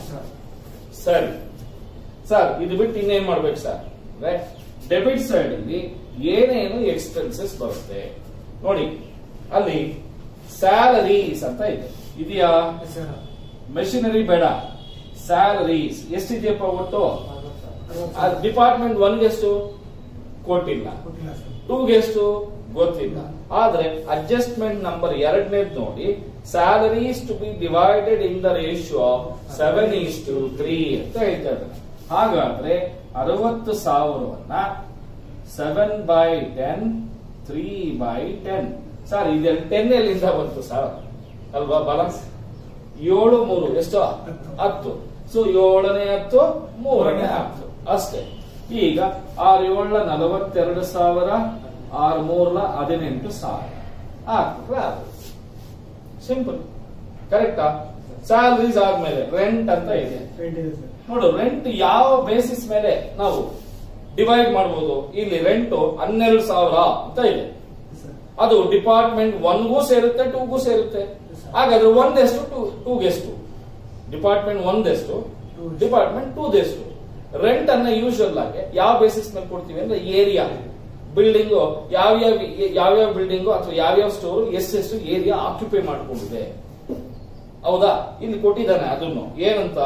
ಸರಿ ಸರ್ ಇದು ಬಿಟ್ಟು ಇನ್ನೇನ್ ಮಾಡ್ಬೇಕು ಸರ್ ಡೆಬಿಟ್ ಸೈಡ್ ಅಲ್ಲಿ ಏನೇನು ಎಕ್ಸ್ಪೆನ್ಸಸ್ ಬರುತ್ತೆ ನೋಡಿ ಅಲ್ಲಿ ಸ್ಯಾಲರೀಸ್ ಅಂತ ಇದೆ ಇದೆಯಾ ಮೆಷಿನರಿ ಬೇಡ ಸ್ಯಾಲರೀಸ್ ಎಷ್ಟಿದೆಯಪ್ಪ ಒಟ್ಟು ಡಿಪಾರ್ಟ್ಮೆಂಟ್ ಒನ್ಗೆ ಎಷ್ಟು ಕೊಟ್ಟಿಲ್ಲ ಟೂಗೆ ಎಷ್ಟು ಗೊತ್ತಿಲ್ಲ ಆದ್ರೆ ಅಡ್ಜಸ್ಟ್ಮೆಂಟ್ ನಂಬರ್ ಎರಡನೇದ್ ನೋಡಿ salaries to be divided in the ratio of seven is to three ಅಂತ ಹೇಳ್ತಾ ಇದ್ದಾರೆ ಹಾಗಾದ್ರೆ ಅರವತ್ತು ಸಾವಿರವನ್ನ seven by ten three by ten sir ಇದೆಲ್ಲ ಟೆನ್ ಎಲ್ಲಿಂದ ಬಂತು ಸರ್ ಅಲ್ವಾ ಬಾಲನ್ಸ್ ಏಳು ಮೂರು ಎಷ್ಟು ಹತ್ತು ಸೊ ಏಳನೇ ಹತ್ತು ಮೂರನೇ ಹತ್ತು ಅಷ್ಟೇ ಈಗ ಆರು ಏಳ ನಲವತ್ತೆರಡು ಸಾವಿರ ಆರು ಮೂರ್ಲ ಹದಿನೆಂಟು ಸಾವಿರ ಹಾಕ್ಬಿಟ್ರೆ ಅದು ಸಿಂಪಲ್ ಕರೆಕ್ಟಾ ಸ್ಯಾಲರೀಸ್ ಆದ್ಮೇಲೆ ರೆಂಟ್ ಅಂತ ಇದೆ ನೋಡು ರೆಂಟ್ ಯಾವ ಬೇಸಿಸ್ ಮೇಲೆ ನಾವು ಡಿವೈಡ್ ಮಾಡಬಹುದು ಇಲ್ಲಿ ರೆಂಟ್ ಹನ್ನೆರಡು ಸಾವಿರ ಅಂತ ಇದೆ ಅದು ಡಿಪಾರ್ಟ್ಮೆಂಟ್ ಒನ್ಗೂ ಸೇರುತ್ತೆ ಟೂಗೂ ಸೇರುತ್ತೆ ಹಾಗಾದ್ರೆ ಒಂದೆಷ್ಟು ಟೂ ಟೂಗೆಷ್ಟು ಡಿಪಾರ್ಟ್ಮೆಂಟ್ ಒಂದೆಷ್ಟು ಡಿಪಾರ್ಟ್ಮೆಂಟ್ ಟೂದೆಷ್ಟು ರೆಂಟ್ ಅನ್ನ ಯೂಶುವಲ್ ಆಗಿ ಯಾವ ಬೇಸಿಸ್ ಮೇಲೆ ಕೊಡ್ತೀವಿ ಅಂದ್ರೆ ಏರಿಯಾ ಬಿಲ್ಡಿಂಗ್ ಯಾವ್ಯಾವ ಯಾವ್ಯಾವ ಬಿಲ್ಡಿಂಗು ಅಥವಾ ಯಾವ್ಯಾವ ಸ್ಟೋರ್ ಎಷ್ಟೆಷ್ಟು ಏರಿಯಾ ಆಕ್ಯುಪೈ ಮಾಡ್ಕೊಂಡಿದೆ ಹೌದಾ ಇಲ್ಲಿ ಕೊಟ್ಟಿದ್ದಾನೆ ಅದನ್ನು ಏನಂತ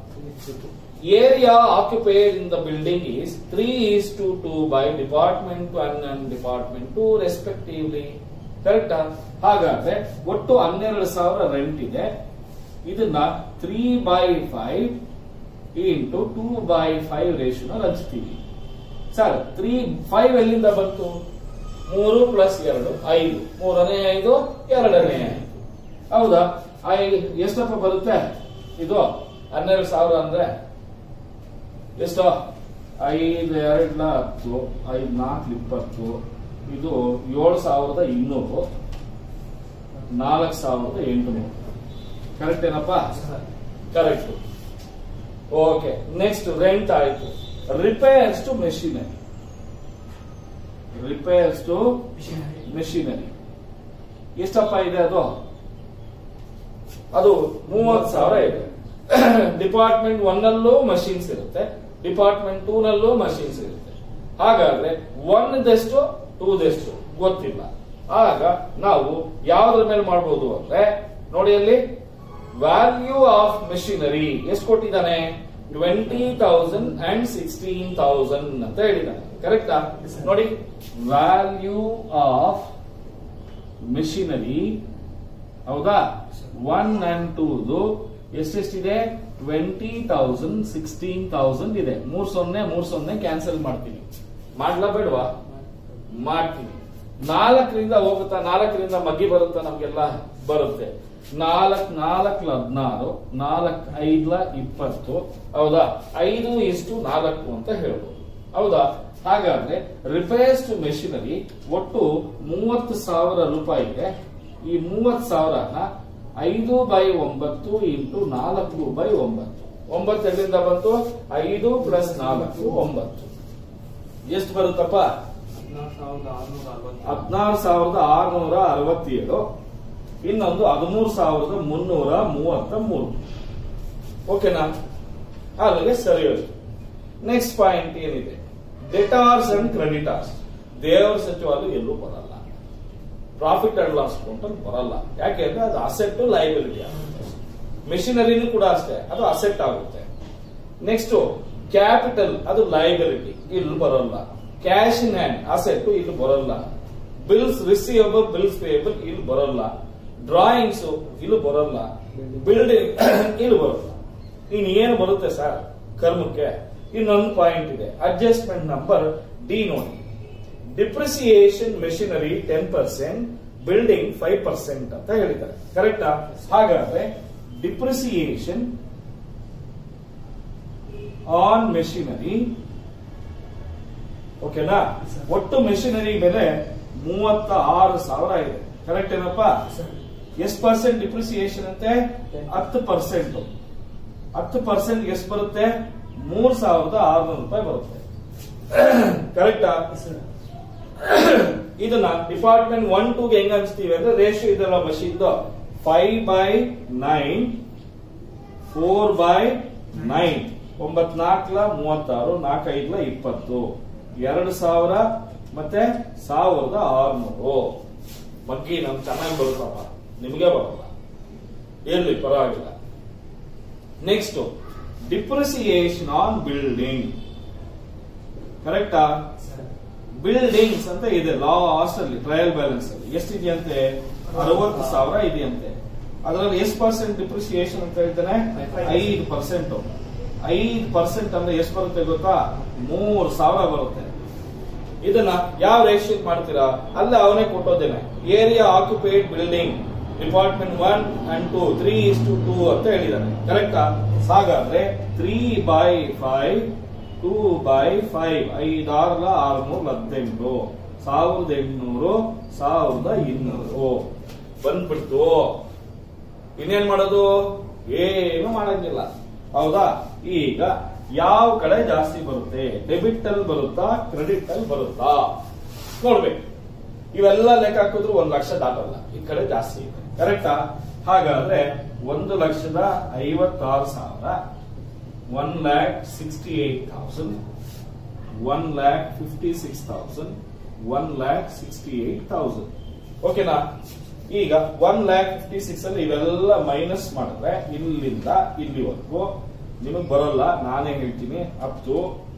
area occupied in the building is three is to two by department one and department two respectively ಕರೆಕ್ಟಾ ಹಾಗಾದ್ರೆ ಒಟ್ಟು ಹನ್ನೆರಡು ಸಾವಿರ ರೆಂಟ್ ಇದೆ ಇದನ್ನ three by five into two by five ರೇಷಿಯೋನ ಹಂಚ್ತೀವಿ ಸರ್ ತ್ರೀ ಫೈವ್ ಎಲ್ಲಿಂದ ಬಂತು ಮೂರು ಪ್ಲಸ್ ಎರಡು ಐದು ಮೂರನೇ ಐದು ಎರಡನೇ ಐದು ಹೌದಾ ಐದು ಎಷ್ಟಪ್ಪ ಬರುತ್ತೆ ಇದು ಹನ್ನೆರಡು ಸಾವಿರ ಅಂದ್ರೆ ಎಷ್ಟು ಐದು ಎರಡ್ಲ ಹತ್ತು ಐದು ನಾಲ್ಕು ಇಪ್ಪತ್ತು ಇದು ಏಳು ಸಾವಿರದ ಇನ್ನೂರು ನಾಲ್ಕು ಸಾವಿರದ ಎಂಟುನೂರು ಕರೆಕ್ಟ್ ಏನಪ್ಪ ಕರೆಕ್ಟ್ ಓಕೆ ನೆಕ್ಸ್ಟ್ ರೆಂಟ್ ಆಯ್ತು repairs to machinery repairs to machinery ಎಷ್ಟಪ್ಪ ಇದೆ ಅದು ಅದು ಮೂವತ್ ಸಾವಿರ ಇದೆ ಡಿಪಾರ್ಟ್ಮೆಂಟ್ ಒನ್ ಅಲ್ಲೂ ಮಷೀನ್ಸ್ ಇರುತ್ತೆ ಡಿಪಾರ್ಟ್ಮೆಂಟ್ ಟೂ ನಲ್ಲೂ ಮಷೀನ್ಸ್ ಇರುತ್ತೆ ಹಾಗಾದ್ರೆ ಒನ್ ದೆಷ್ಟು ಟೂ ದೆಷ್ಟು ಗೊತ್ತಿಲ್ಲ ಆಗ ನಾವು ಯಾವ್ದ್ರ ಮೇಲೆ ಮಾಡಬಹುದು ಅಂದ್ರೆ ನೋಡಿ ಅಲ್ಲಿ ವ್ಯಾಲ್ಯೂ ಆಫ್ ಮೆಷಿನರಿ ಎಷ್ಟು ಕೊಟ್ಟಿದ್ದಾನೆ twenty thousand and sixteen thousand ಅಂತ ಹೇಳಿದ್ದಾನೆ ಕರೆಕ್ಟಾ Yes, sir. ನೋಡಿ ವ್ಯಾಲ್ಯೂ ಆಫ್ ಮೆಷಿನರಿ ಹೌದಾ ಒನ್ ಅಂಡ್ ಟೂದು ಎಷ್ಟೆಷ್ಟಿದೆ ಟ್ವೆಂಟಿ ತೌಸಂಡ್ ಸಿಕ್ಸ್ಟೀನ್ ತೌಸಂಡ್ ಇದೆ ಮೂರ್ ಸೊನ್ನೆ ಮೂರ್ ಸೊನ್ನೆ ಕ್ಯಾನ್ಸಲ್ ಮಾಡ್ತೀನಿ ಮಾಡ್ಲಾ ಬೇಡವಾ ಮಾಡ್ತೀನಿ ನಾಲ್ಕರಿಂದ ಹೋಗುತ್ತಾ ನಾಲ್ಕರಿಂದ ಮಗ್ಗಿ ಬರುತ್ತಾ ನಮ್ಗೆಲ್ಲ ಬರುತ್ತೆ ನಾಲ್ಕ್ ನಾಲ್ಕು ಹದಿನಾರು ನಾಲ್ಕ್ ಐದ್ಲ ಇಪ್ಪತ್ತು ಹೌದಾ ಐದು ಇಷ್ಟು ನಾಲ್ಕು ಅಂತ ಹೇಳ್ಬೋದು ಹೌದಾ ಹಾಗಾದ್ರೆ ರಿಪೇರ್ಸ್ ಟು ಮೆಷಿನರಿ ಒಟ್ಟು ಮೂವತ್ತು ಸಾವಿರ ರೂಪಾಯಿ ಇದೆ ಈ ಮೂವತ್ ಸಾವಿರನ ಐದು ಬೈ ಒಂಬತ್ತು ಇಂಟು ನಾಲ್ಕು ಬೈ ಒಂಬತ್ತು ಒಂಬತ್ತು ಎಲ್ಲಿಂದ ಬಂತು ಐದು ಪ್ಲಸ್ ನಾಲ್ಕು ಒಂಬತ್ತು ಎಷ್ಟು ಬರುತ್ತಪ್ಪ ಹದಿನಾರು ಸಾವಿರದ ಆರುನೂರ ಅರವತ್ತೇಳು ಇನ್ನೊಂದು ಹದಿಮೂರು ಸಾವಿರದ ಮುನ್ನೂರ ಮೂವತ್ತ ಮೂರು ಓಕೆನಾ ಅಲ್ಲಿಗೆ ಸರಿ ಹೋಯ್ತು ನೆಕ್ಸ್ಟ್ ಪಾಯಿಂಟ್ ಏನಿದೆ ಡೆಟಾರ್ಸ್ ಅಂಡ್ ಕ್ರೆಡಿಟಾರ್ಸ್ ದೇವರ ಸಚಿವಾಲಯ ಎಲ್ಲೂ ಬರಲ್ಲ ಪ್ರಾಫಿಟ್ ಅಂಡ್ ಲಾಸ್ ಅಕೌಂಟ್ ಬರಲ್ಲ ಯಾಕೆಂದ್ರೆ ಅದು ಅಸೆಟ್ ಲೈಬಿಲಿಟಿ ಆಗುತ್ತೆ ಮೆಷಿನರಿನೂ ಕೂಡ ಅಷ್ಟೇ ಅದು ಅಸೆಟ್ ಆಗುತ್ತೆ ನೆಕ್ಸ್ಟ್ ಕ್ಯಾಪಿಟಲ್ ಅದು ಲೈಬಿಲಿಟಿ ಇಲ್ಲಿ ಬರಲ್ಲ ಕ್ಯಾಶ್ ಇನ್ ಹ್ಯಾಂಡ್ ಅಸೆಟ್ ಇಲ್ಲಿ ಬರಲ್ಲ ಬಿಲ್ಸ್ ರಿಸೀವಬಲ್ ಬಿಲ್ಸ್ ಪೇಯಬಲ್ ಇಲ್ಲಿ ಬರಲ್ಲ ಡ್ರಾಯಿಂಗ್ಸ್ ಇಲ್ಲಿ ಬರಲ್ಲ ಬಿಲ್ಡಿಂಗ್ ಇಲ್ಲಿ ಬರಲ್ಲ ಇನ್ ಏನು ಬರುತ್ತೆ ಸರ್ ಕರ್ಮಕ್ಕೆ ಇನ್ನೊಂದು ಪಾಯಿಂಟ್ ಇದೆ ಅಡ್ಜಸ್ಟ್ಮೆಂಟ್ ನಂಬರ್ ಡಿ ನೋಡಿ depreciation machinery ten percent building five percent ಅಂತ ಹೇಳಿದ್ದಾರೆ ಕರೆಕ್ಟಾ ಹಾಗಾದ್ರೆ ಡಿಪ್ರಿಸಿಯೇಷನ್ ಆನ್ ಮೆಷಿನರಿ ಓಕೆನಾ ಸರ್. ಒಟ್ಟು ಮೆಷಿನರಿ ಬೆಲೆ ಮೂವತ್ತ ಆರು ಸಾವಿರ ಇದೆ ಕರೆಕ್ಟ್ ಏನಪ್ಪಾ ಎಷ್ಟು ಪರ್ಸೆಂಟ್ ಡಿಪ್ರಿಸಿಯೇಷನ್ ಅಂತೆ ಹತ್ತು ಪರ್ಸೆಂಟ್ ಹತ್ತು ಪರ್ಸೆಂಟ್ ಎಷ್ಟು ಬರುತ್ತೆ ಮೂರ್ ಸಾವಿರದ ಆರ್ನೂರು ರೂಪಾಯಿ ಬರುತ್ತೆ ಕರೆಕ್ಟಾ ಇದನ್ನ ಡಿಪಾರ್ಟ್ಮೆಂಟ್ ಒನ್ ಟೂ ಗೆ ಹೆಂಗ್ ಹಂಚ್ತೀವಿ ಅಂದ್ರೆ ರೇಷಿಯೋ ಇದೆಲ್ಲ machine five by nine four by nine ಒಂಬತ್ ನಾಲ್ಕಲ ಮೂವತ್ತಾರು ನಾಲ್ಕೈದ್ಲ ಇಪ್ಪತ್ತು ಎರಡು ಸಾವಿರ ಮತ್ತೆ ಸಾವಿರದ ಆರ್ನೂರು ಬಗ್ಗೆ ನಮ್ ಚೆನ್ನಾಗಿ ಬರುತ್ತಪ್ಪ ನಿಮಗೆ ಬರಲ್ಲ ಎಲ್ಲಿ ಪರವಾಗಿಲ್ಲ ನೆಕ್ಸ್ಟ್ ಡಿಪ್ರಿಸಿಯೇಷನ್ ಆನ್ ಬಿಲ್ಡಿಂಗ್ ಕರೆಕ್ಟಾ ಬಿಲ್ಡಿಂಗ್ಸ್ ಅಂತ ಇದೆ ಲಾಸ್ಟ್ ಅಲ್ಲಿ ಟ್ರಯಲ್ ಬ್ಯಾಲೆನ್ಸ್ ಅಲ್ಲಿ ಎಷ್ಟಿದೆಯಂತೆ ಅರವತ್ತು ಸಾವಿರ ಇದೆಯಂತೆ ಅದರಲ್ಲಿ ಎಷ್ಟು ಪರ್ಸೆಂಟ್ ಡಿಪ್ರಿಸಿಯೇಷನ್ ಅಂತ ಹೇಳ್ತಾನೆ ಐದು ಪರ್ಸೆಂಟ್ ಐದು ಪರ್ಸೆಂಟ್ ಅಂದ್ರೆ ಎಷ್ಟು ಬರುತ್ತೆ ಗೊತ್ತಾ ಮೂರ್ ಸಾವಿರ ಬರುತ್ತೆ ಇದನ್ನ ಯಾವ ರೇಷಿಯೋ ಮಾಡ್ತೀರಾ ಅಲ್ಲ ಅವನೇ ಕೊಟ್ಟೋದೇನೆ area occupied building department one and two three is to two ಅಂತ ಹೇಳಿದಾನೆ ಕರೆಕ್ಟಾ ಹಾಗಾದ್ರೆ three by five two by five ಐದಾರ್ಲ ಆರ್ನೂರ ಹದಿನೆಂಟು ಸಾವಿರದ ಎಂಟುನೂರು ಸಾವಿರದ ಇನ್ನೂರು ಬಂದ್ಬಿಡ್ತು ಇನ್ನೇನ್ ಮಾಡೋದು ಏನು ಮಾಡಂಗಿಲ್ಲ ಹೌದಾ ಈಗ ಯಾವ ಕಡೆ ಜಾಸ್ತಿ ಬರುತ್ತೆ ಡೆಬಿಟ್ ಅಲ್ಲಿ ಬರುತ್ತಾ ಕ್ರೆಡಿಟ್ ಅಲ್ಲಿ ಬರುತ್ತಾ ನೋಡ್ಬೇಕು ಇವೆಲ್ಲ ಲೆಕ್ಕ ಹಾಕಿದ್ರು ಒಂದ್ ಲಕ್ಷ ದಾಟಲ್ಲ ಈ ಕಡೆ ಜಾಸ್ತಿ ಇದೆ ಕರೆಕ್ಟಾ ಹಾಗಾದ್ರೆ ಒಂದು ಲಕ್ಷದ ಐವತ್ತಾರು ಸಾವಿರ one lakh sixty eight thousand one lakh fifty six thousand one lakh sixty eight thousand ಓಕೆನಾ ಈಗ ಒನ್ ಲ್ಯಾಕ್ ಫಿಫ್ಟಿ ಸಿಕ್ಸ್ ಅಲ್ಲಿ ಇವೆಲ್ಲ ಮೈನಸ್ ಮಾಡಿದ್ರೆ ಇಲ್ಲಿಂದ ಇಲ್ಲಿವರೆಗೂ ನಿಮಗ್ ಬರಲ್ಲ ನಾನೇ ಹೇಳ್ತೀನಿ ಹತ್ತು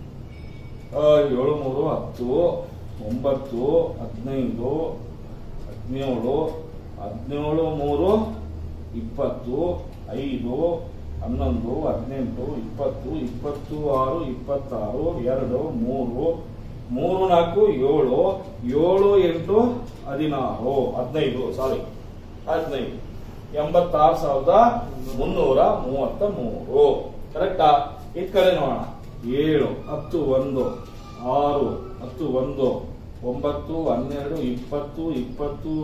ಆ, ಏಳು ಮೂರು ಹತ್ತು ಒಂಬತ್ತು ಹದಿನೈದು ಹದಿನೇಳು ಹದಿನೇಳು ಮೂರು ಇಪ್ಪತ್ತು ಐದು ಹನ್ನೊಂದು ಹದಿನೆಂಟು ಇಪ್ಪತ್ತು ಇಪ್ಪತ್ತು ಆರು ಇಪ್ಪತ್ತಾರು ಎರಡು ಮೂರು ಮೂರು ನಾಲ್ಕು ಏಳು ಏಳು ಎಂಟು ಹದಿನಾರು ಹದಿನೈದು ಸಾರಿ ಹದಿನೈದು ಎಂಬತ್ತಾರು ಸಾವಿರದ ಮುನ್ನೂರ ಮೂವತ್ತ ಮೂರು ಕರೆಕ್ಟಾ ಇದ್ ಕಡೆ ನೋಡೋಣ ಏಳು ಹತ್ತು ಒಂದು ಆರು ಹತ್ತು ಒಂದು ಒಂಬತ್ತು ಹನ್ನೆರಡು ಇಪ್ಪತ್ತು ಇಪ್ಪತ್ತು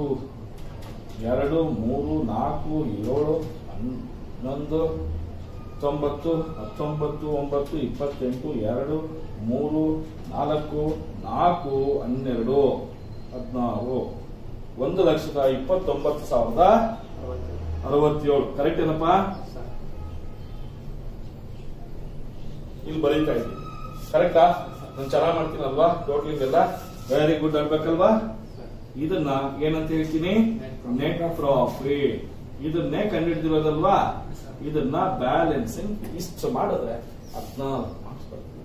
ಎರಡು ಮೂರು ನಾಲ್ಕು ಏಳು ಹನ್ನೊಂದು ಹತ್ತೊಂಬತ್ತು ಹತ್ತೊಂಬತ್ತು ಒಂಬತ್ತು ಇಪ್ಪತ್ತೆಂಟು ಎರಡು ಮೂರು ನಾಲ್ಕು ನಾಲ್ಕು ಹನ್ನೆರಡು ಹದಿನಾರು ಒಂದು ಲಕ್ಷದ ಇಪ್ಪತ್ತೊಂಬತ್ತು ಸಾವಿರದ ಅರವತ್ತೇಳು ಕರೆಕ್ಟ್ ಏನಪ್ಪ ಇಲ್ಲಿ ಬರೀತಾ ಇದ್ದೀನಿ ಕರೆಕ್ಟಾ ನಾನು ಚೆನ್ನಾಗಿ ಮಾಡ್ತೀನಲ್ವಾ ಟೋಟ್ಲಿಂಗ್ ಎಲ್ಲ ವೆರಿ ಗುಡ್ ಅನ್ಬೇಕಲ್ವಾ ಇದನ್ನ ಏನಂತ ಹೇಳ್ತೀನಿ ನೆಟ್ ಪ್ರಾಫಿಟ್ ಇದನ್ನೇ ಕಂಡುಹಿಡಿದಿರೋದಲ್ವಾ ಇದನ್ನ ಬ್ಯಾಲೆನ್ಸಿಂಗ್ ಇಷ್ಟು ಮಾಡಿದ್ರೆ ಹದಿನಾಲ್ಕು ಮಾರ್ಕ್ಸ್ ಬರ್ತದೆ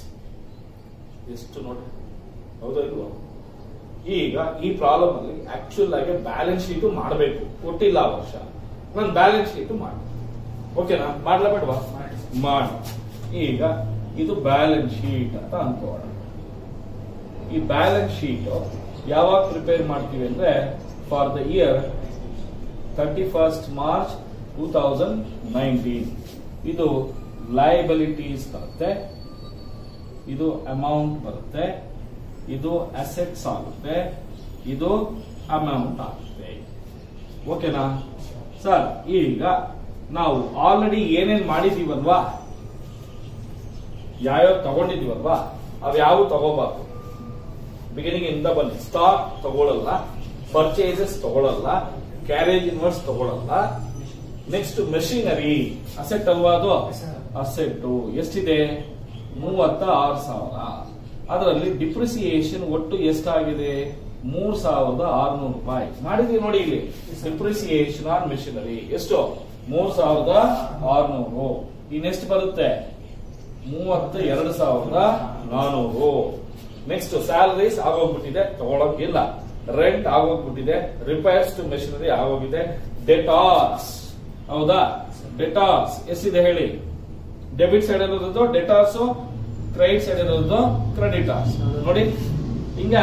ಎಷ್ಟು ನೋಡಿ ಹೌದಾ ಇಲ್ವಾ ಈಗ ಈ ಪ್ರಾಬ್ಲಮ್ ಅಲ್ಲಿ ಆಕ್ಚುಲ್ ಆಗಿ ಬ್ಯಾಲೆನ್ಸ್ ಶೀಟ್ ಮಾಡಬೇಕು ಕೊಟ್ಟಿಲ್ಲ ಆ ವರ್ಷ ನಾನು ಬ್ಯಾಲೆನ್ಸ್ ಶೀಟ್ ಮಾಡಿ ಓಕೆನಾ ಮಾಡ್ಲಾ ಬೇಡವಾ ಮಾಡಿ ಈಗ ಇದು ಬ್ಯಾಲೆನ್ಸ್ ಶೀಟ್ ಅಂತ ಅನ್ಕೋಣ ಈ ಬ್ಯಾಲೆನ್ಸ್ ಶೀಟ್ ಯಾವಾಗ ಪ್ರಿಪೇರ್ ಮಾಡ್ತೀವಿ ಅಂದ್ರೆ for the year thirty first March two thousand nineteen ಇದು ಲಯಬಿಲಿಟೀಸ್ ಬರುತ್ತೆ ಇದು ಅಮೌಂಟ್ ಬರುತ್ತೆ ಇದು ಅಸೆಟ್ಸ್ ಆಗುತ್ತೆ ಇದು ಅಮೌಂಟ್ ಆಗುತ್ತೆ ಓಕೆನಾ ಸರ್ ಈಗ ನಾವು ಆಲ್ರೆಡಿ ಏನೇನ್ ಮಾಡಿದೀವಲ್ವಾ ಯಾವ್ಯಾವ ತಗೊಂಡಿದೀವಲ್ವಾ ಅವು ತಗೋಬಾರ್ದು ಬಿಗಿನಿಂಗ್ ಇಂದ ಬನ್ನಿ ಸ್ಟಾಕ್ ತಗೊಳ್ಳಲ್ಲ ಪರ್ಚೇಸಸ್ ತಗೊಳ್ಳಲ್ಲ ಕ್ಯಾರೇಜ್ ಇನ್ವರ್ಸ್ ತಗೊಳ್ಳಲ್ಲ ನೆಕ್ಸ್ಟ್ ಮೆಷಿನರಿ ಅಸೆಟ್ ಅಲ್ವಾ ಅದು ಅಸೆಟ್ ಎಷ್ಟಿದೆ ಮೂವತ್ತ ಆರು ಸಾವಿರ ಅದರಲ್ಲಿ ಡಿಪ್ರಿಸಿಯೇಷನ್ ಒಟ್ಟು ಎಷ್ಟಾಗಿದೆ ಮೂರ್ ಸಾವಿರದ ಆರ್ನೂರು ರೂಪಾಯಿ ಮಾಡಿದೀವಿ ನೋಡಿ ಇಲ್ಲಿ ಡಿಪ್ರಿಸಿಯೇಷನ್ ಆನ್ ಮೆಷಿನರಿ ಎಷ್ಟು ಮೂರ್ ಸಾವಿರದ ಆರ್ನೂರು ಇನ್ನೆಷ್ಟು ಬರುತ್ತೆ ಮೂವತ್ತ ಎರಡು ಸಾವಿರದ ನಾನೂರು ನೆಕ್ಸ್ಟ್ ಸ್ಯಾಲರೀಸ್ ಆಗೋಗ್ಬಿಟ್ಟಿದೆ ತಗೊಳಂಗಿಲ್ಲ ರೆಂಟ್ ಆಗೋಗ್ಬಿಟ್ಟಿದೆ ರಿಪೇರ್ಸ್ ಟು ಮೆಷಿನರಿ ಆಗೋಗಿದೆ ಡೆಟಾರ್ಸ್ ಹೌದಾ ಡೆಟಾರ್ಸ್ ಎಷ್ಟಿದೆ ಹೇಳಿ ಡೆಬಿಟ್ ಸೈಡ್ ಇರೋದು ಡೆಟಾರ್ಸ್ ಕ್ರೆಡಿಟ್ ಸೈಡ್ ಇರೋದು ಕ್ರೆಡಿಟಾರ್ಸ್ ನೋಡಿ ಹಿಂಗ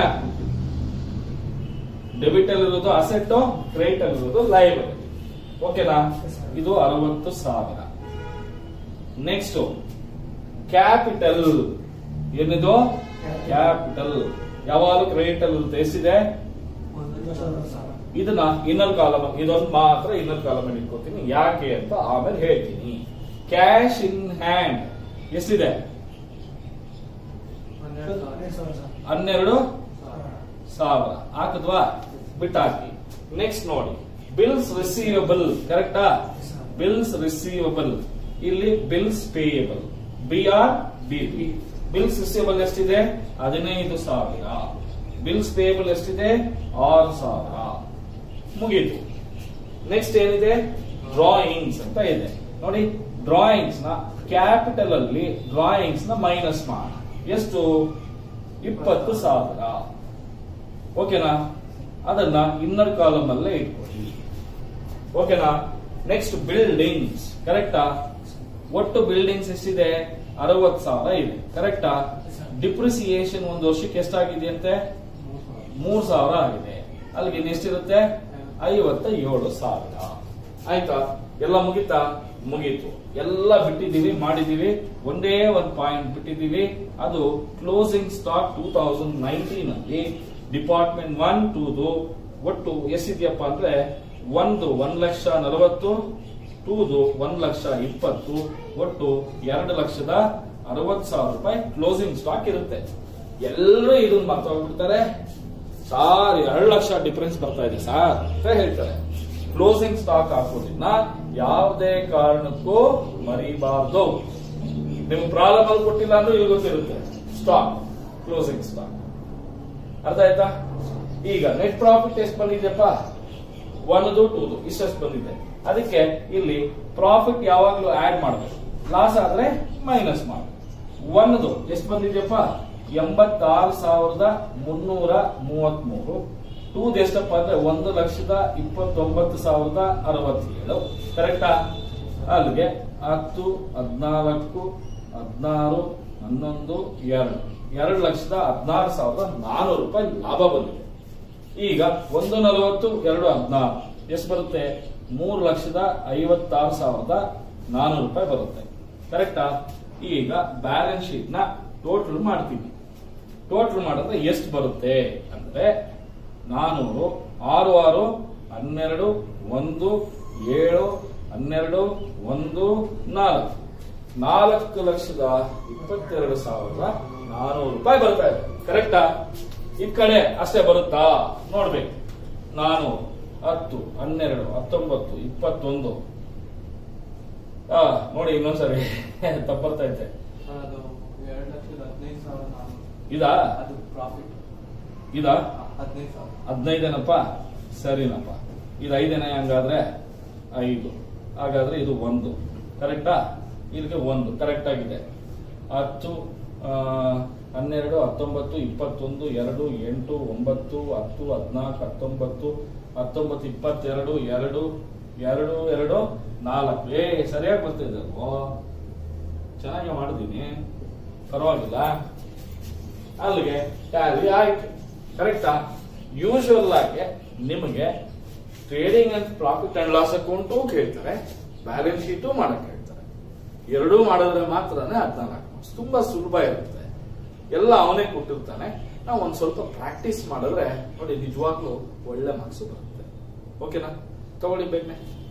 ಡೆಬಿಟ್ ಅಲ್ಲಿರೋದು ಅಸೆಟ್ ಕ್ರೆಡಿಟ್ ಅಲ್ಲಿರೋದು ಲಯಬಿಲಿಟಿ ಓಕೆನಾ ಇದು ಅರವತ್ತು ಸಾವಿರ ನೆಕ್ಸ್ಟ್ ಕ್ಯಾಪಿಟಲ್ ಏನಿದು ಕ್ಯಾಪಿಟಲ್ ಯಾವಾಗಲೂ ಕ್ರೆಡಿಟ್ ಅಲ್ಲಿ ಇರುತ್ತೆ ಎಷ್ಟಿದೆ ಇದನ್ನ ಇನ್ನರ್ ಕಾಲಮ್ ಇದೊಂದು ಮಾತ್ರ ಇನ್ನರ್ ಕಾಲಮ್ ಅಲ್ಲಿ ಇಟ್ಕೋತೀನಿ ಯಾಕೆ ಅಂತ ಆಮೇಲೆ ಹೇಳ್ತೀನಿ ಕ್ಯಾಶ್ ಇನ್ ಹ್ಯಾಂಡ್ ಎಷ್ಟಿದೆ ಹನ್ನೆರಡು ಸಾವಿರ ಹಾಕಿದ್ವಾ ಬಿಟ್ಟಾಕಿ ನೆಕ್ಸ್ಟ್ ನೋಡಿ ಬಿಲ್ಸ್ ರಿಸೀವಬಲ್ ಕರೆಕ್ಟಾ ಬಿಲ್ಸ್ ರಿಸೀವಬಲ್ ಇಲ್ಲಿ bills payable B R B P bills receivable ಎಷ್ಟಿದೆ ಹದಿನೈದು ಸಾವಿರ ಬಿಲ್ಸ್ ಪೇಯಬಲ್ ಎಷ್ಟಿದೆ ಆರು ಸಾವಿರ ಮುಗೀತು ನೆಕ್ಸ್ಟ್ ಏನಿದೆ ಡ್ರಾಯಿಂಗ್ಸ್ ಅಂತ ಇದೆ ನೋಡಿ ಡ್ರಾಯಿಂಗ್ಸ್ ನ ಕ್ಯಾಪಿಟಲ್ ಅಲ್ಲಿ ಡ್ರಾಯಿಂಗ್ಸ್ ನ ಮೈನಸ್ ಮಾಡಿ ಎಷ್ಟು ಇಪ್ಪತ್ತು ಸಾವಿರ ಓಕೆನಾ ಅದನ್ನ ಇನ್ನರ್ ಕಾಲಮ್ ಅಲ್ಲೇ ಇಟ್ಕೊಳ್ಳಿ ಓಕೆನಾ ನೆಕ್ಸ್ಟ್ ಬಿಲ್ಡಿಂಗ್ಸ್ ಕರೆಕ್ಟಾ ಒಟ್ಟು ಬಿಲ್ಡಿಂಗ್ಸ್ ಎಷ್ಟಿದೆ ಅರವತ್ ಸಾವಿರ ಇದೆ ಕರೆಕ್ಟಾ ಡಿಪ್ರಿಸಿಯೇಷನ್ ಒಂದು ವರ್ಷಕ್ಕೆ ಎಷ್ಟಾಗಿದೆಯಂತೆ ಮೂರ್ ಸಾವಿರ ಆಗಿದೆ ಅಲ್ಲಿಗೆ ಇನ್ನು ಎಷ್ಟಿರುತ್ತೆ ಐವತ್ತ ಏಳು ಸಾವಿರ ಆಯ್ತಾ ಎಲ್ಲ ಮುಗಿತಾ ಮುಗೀತು ಎಲ್ಲ ಬಿಟ್ಟಿದ್ದೀವಿ ಮಾಡಿದೀವಿ ಒಂದೇ ಒಂದು ಪಾಯಿಂಟ್ ಬಿಟ್ಟಿದ್ದೀವಿ ಅದು closing stock two thousand nineteen ಅಲ್ಲಿ ಡಿಪಾರ್ಟ್ಮೆಂಟ್ ಒನ್ ಟೂದು ಒಟ್ಟು ಎಷ್ಟಿದೆಯಪ್ಪ ಅಂದ್ರೆ ಒಂದು ಒಂದ್ ಲಕ್ಷ ನಲವತ್ತು ಟೂದು ಒಂದ್ ಲಕ್ಷ ಇಪ್ಪತ್ತು ಒಟ್ಟು ಎರಡು ಲಕ್ಷದ ಅರವತ್ ಸಾವಿರ ರೂಪಾಯಿ ಕ್ಲೋಸಿಂಗ್ ಸ್ಟಾಕ್ ಇರುತ್ತೆ ಎಲ್ಲರೂ ಇದನ್ನ ಮರ್ತ ಹೋಗ್ಬಿಡ್ತಾರೆ ಸಾರ್ ಎರಡು ಲಕ್ಷ ಡಿಫರೆನ್ಸ್ ಬರ್ತಾ ಇದೆ ಸಾರ್ ಅಂತ ಹೇಳ್ತಾರೆ ಕ್ಲೋಸಿಂಗ್ ಸ್ಟಾಕ್ ಹಾಕೋದಿನ್ನ ಯಾವುದೇ ಕಾರಣಕ್ಕೂ ಮರಿಬಾರ್ದು ನಿಮ್ಗೆ ಪ್ರಾಬ್ಲಮ್ ಅಲ್ಲಿ ಕೊಟ್ಟಿಲ್ಲ ಅಂದ್ರೆ ಇಲ್ಲಿ ಗೊತ್ತಿರುತ್ತೆ ಸ್ಟಾಕ್ ಕ್ಲೋಸಿಂಗ್ ಸ್ಟಾಕ್ ಅರ್ಥ ಆಯ್ತಾ ಈಗ ನೆಟ್ ಪ್ರಾಫಿಟ್ ಎಷ್ಟು ಬಂದಿದೆಯಪ್ಪ ಒಂದು ಟೂದು ಇಷ್ಟಷ್ಟು ಬಂದಿದೆ ಅದಕ್ಕೆ ಇಲ್ಲಿ ಪ್ರಾಫಿಟ್ ಯಾವಾಗ್ಲೂ ಆಡ್ ಮಾಡಬೇಕು ಲಾಸ್ ಆದ್ರೆ ಮೈನಸ್ ಮಾಡಿ ಒಂದು ಎಷ್ಟು ಬಂದಿದೆಯಪ್ಪ ಎಂಬತ್ತಾರು ಸಾವಿರದ ಮುನ್ನೂರ ಮೂವತ್ತ್ ಮೂರು ಟೂದ್ ಎಷ್ಟಪ್ಪ ಅಂದ್ರೆ ಒಂದು ಲಕ್ಷದ ಇಪ್ಪತ್ತೊಂಬತ್ತು ಸಾವಿರದ ಅರವತ್ತೇಳು ಕರೆಕ್ಟಾ ಅಲ್ಲಿಗೆ ಹತ್ತು ಹದಿನಾಲ್ಕು ಹದಿನಾರು ಹನ್ನೊಂದು ಎರಡು ಎರಡು ಲಕ್ಷದ ಹದಿನಾರು ಸಾವಿರದ ನಾನೂರು ರೂಪಾಯಿ ಲಾಭ ಬಂದಿದೆ ಈಗ ಒಂದು ನಲವತ್ತು ಎರಡು ಹದಿನಾರು ಎಷ್ಟು ಬರುತ್ತೆ ಮೂರು ಲಕ್ಷದ ಐವತ್ತಾರು ಸಾವಿರದ ನಾನೂರು ರೂಪಾಯಿ ಬರುತ್ತೆ ಕರೆಕ್ಟಾ ಈಗ ಬ್ಯಾಲೆನ್ಸ್ ಶೀಟ್ ನ ಟೋಟಲ್ ಮಾಡ್ತೀವಿ ಟೋಟಲ್ ಮಾಡಿದ್ರೆ ಎಷ್ಟು ಬರುತ್ತೆ ಅಂದ್ರೆ ನಾನೂರು ಆರು ಆರು ಹನ್ನೆರಡು ಒಂದು ಏಳು ಹನ್ನೆರಡು ಒಂದು ನಾಲ್ಕು ನಾಲ್ಕು ಲಕ್ಷದ ಇಪ್ಪತ್ತೆರಡು ಸಾವಿರದ ನಾನೂರು ರೂಪಾಯಿ ಬರ್ತಾ ಇದೆ ಕರೆಕ್ಟಾ ಈ ಕಡೆ ಅಷ್ಟೇ ಬರುತ್ತಾ ನೋಡ್ಬೇಕು ನಾನು ಹತ್ತು ಹನ್ನೆರಡು ಹತ್ತೊಂಬತ್ತು ಇಪ್ಪತ್ತೊಂದು ಆ ನೋಡಿ ಇನ್ನೊಂದ್ಸರಿ ತಪ್ಪರ್ತಾ ಇದ್ದೆ ಅದು ಎರಡು ಲಕ್ಷದ ಹದಿನೈದು ಸಾವಿರ ನಾನ್ನೂರು ಇದಾ ಅದು ಪ್ರಾಫಿಟ್ ಇದಾ ಹದಿನೈದು ಸಾವಿರ ಹದಿನೈದೇನಪ್ಪ ಸರಿನಪ್ಪ ಇದು ಐದೇನೆ ಹಂಗಾದ್ರೆ ಐದು ಹಾಗಾದ್ರೆ ಇದು ಒಂದು ಕರೆಕ್ಟಾ ಇಲ್ಲಿಗೆ ಒಂದು ಕರೆಕ್ಟ್ ಆಗಿದೆ ಹತ್ತು ಆ, ಹನ್ನೆರಡು ಹತ್ತೊಂಬತ್ತು ಇಪ್ಪತ್ತೊಂದು ಎರಡು ಎಂಟು ಒಂಬತ್ತು ಹತ್ತು ಹದಿನಾಲ್ಕು ಹತ್ತೊಂಬತ್ತು ಹತ್ತೊಂಬತ್ತು ಇಪ್ಪತ್ತೆರಡು ಎರಡು ಎರಡು ಎರಡು ನಾಲ್ಕು ಏ ಸರಿಯಾಗಿ ಬರ್ತಿದೆ ಅಲ್ವೋ ಚೆನ್ನಾಗಿ ಮಾಡಿದೀನಿ ಪರವಾಗಿಲ್ಲ ಅಲ್ಲಿಗೆ ಟ್ಯಾಲಿ ಆಯ್ತು ಕರೆಕ್ಟಾ ಯೂಶುವಲ್ ಆಗಿ ನಿಮಗೆ trading and profit and loss account ಕೇಳ್ತಾರೆ ಬ್ಯಾಲೆನ್ಸ್ ಶೀಟು ಮಾಡಕ್ ಹೇಳ್ತಾರೆ ಎರಡೂ ಮಾಡಿದ್ರೆ ಮಾತ್ರನೇ ಹದಿನಾಲ್ಕು marks. ತುಂಬಾ ಸುಲಭ ಇರುತ್ತೆ ಎಲ್ಲ ಅವನೇ ಕೊಟ್ಟಿರ್ತಾನೆ ನಾವು ಒಂದ್ ಸ್ವಲ್ಪ ಪ್ರಾಕ್ಟೀಸ್ ಮಾಡಿದ್ರೆ ನೋಡಿ ನಿಜವಾಗ್ಲೂ ಒಳ್ಳೆ ಮಾರ್ಕ್ಸ್ ಬರುತ್ತೆ ಓಕೆನಾ ತಗೊಳ್ಳಿ ಬೇಗನೆ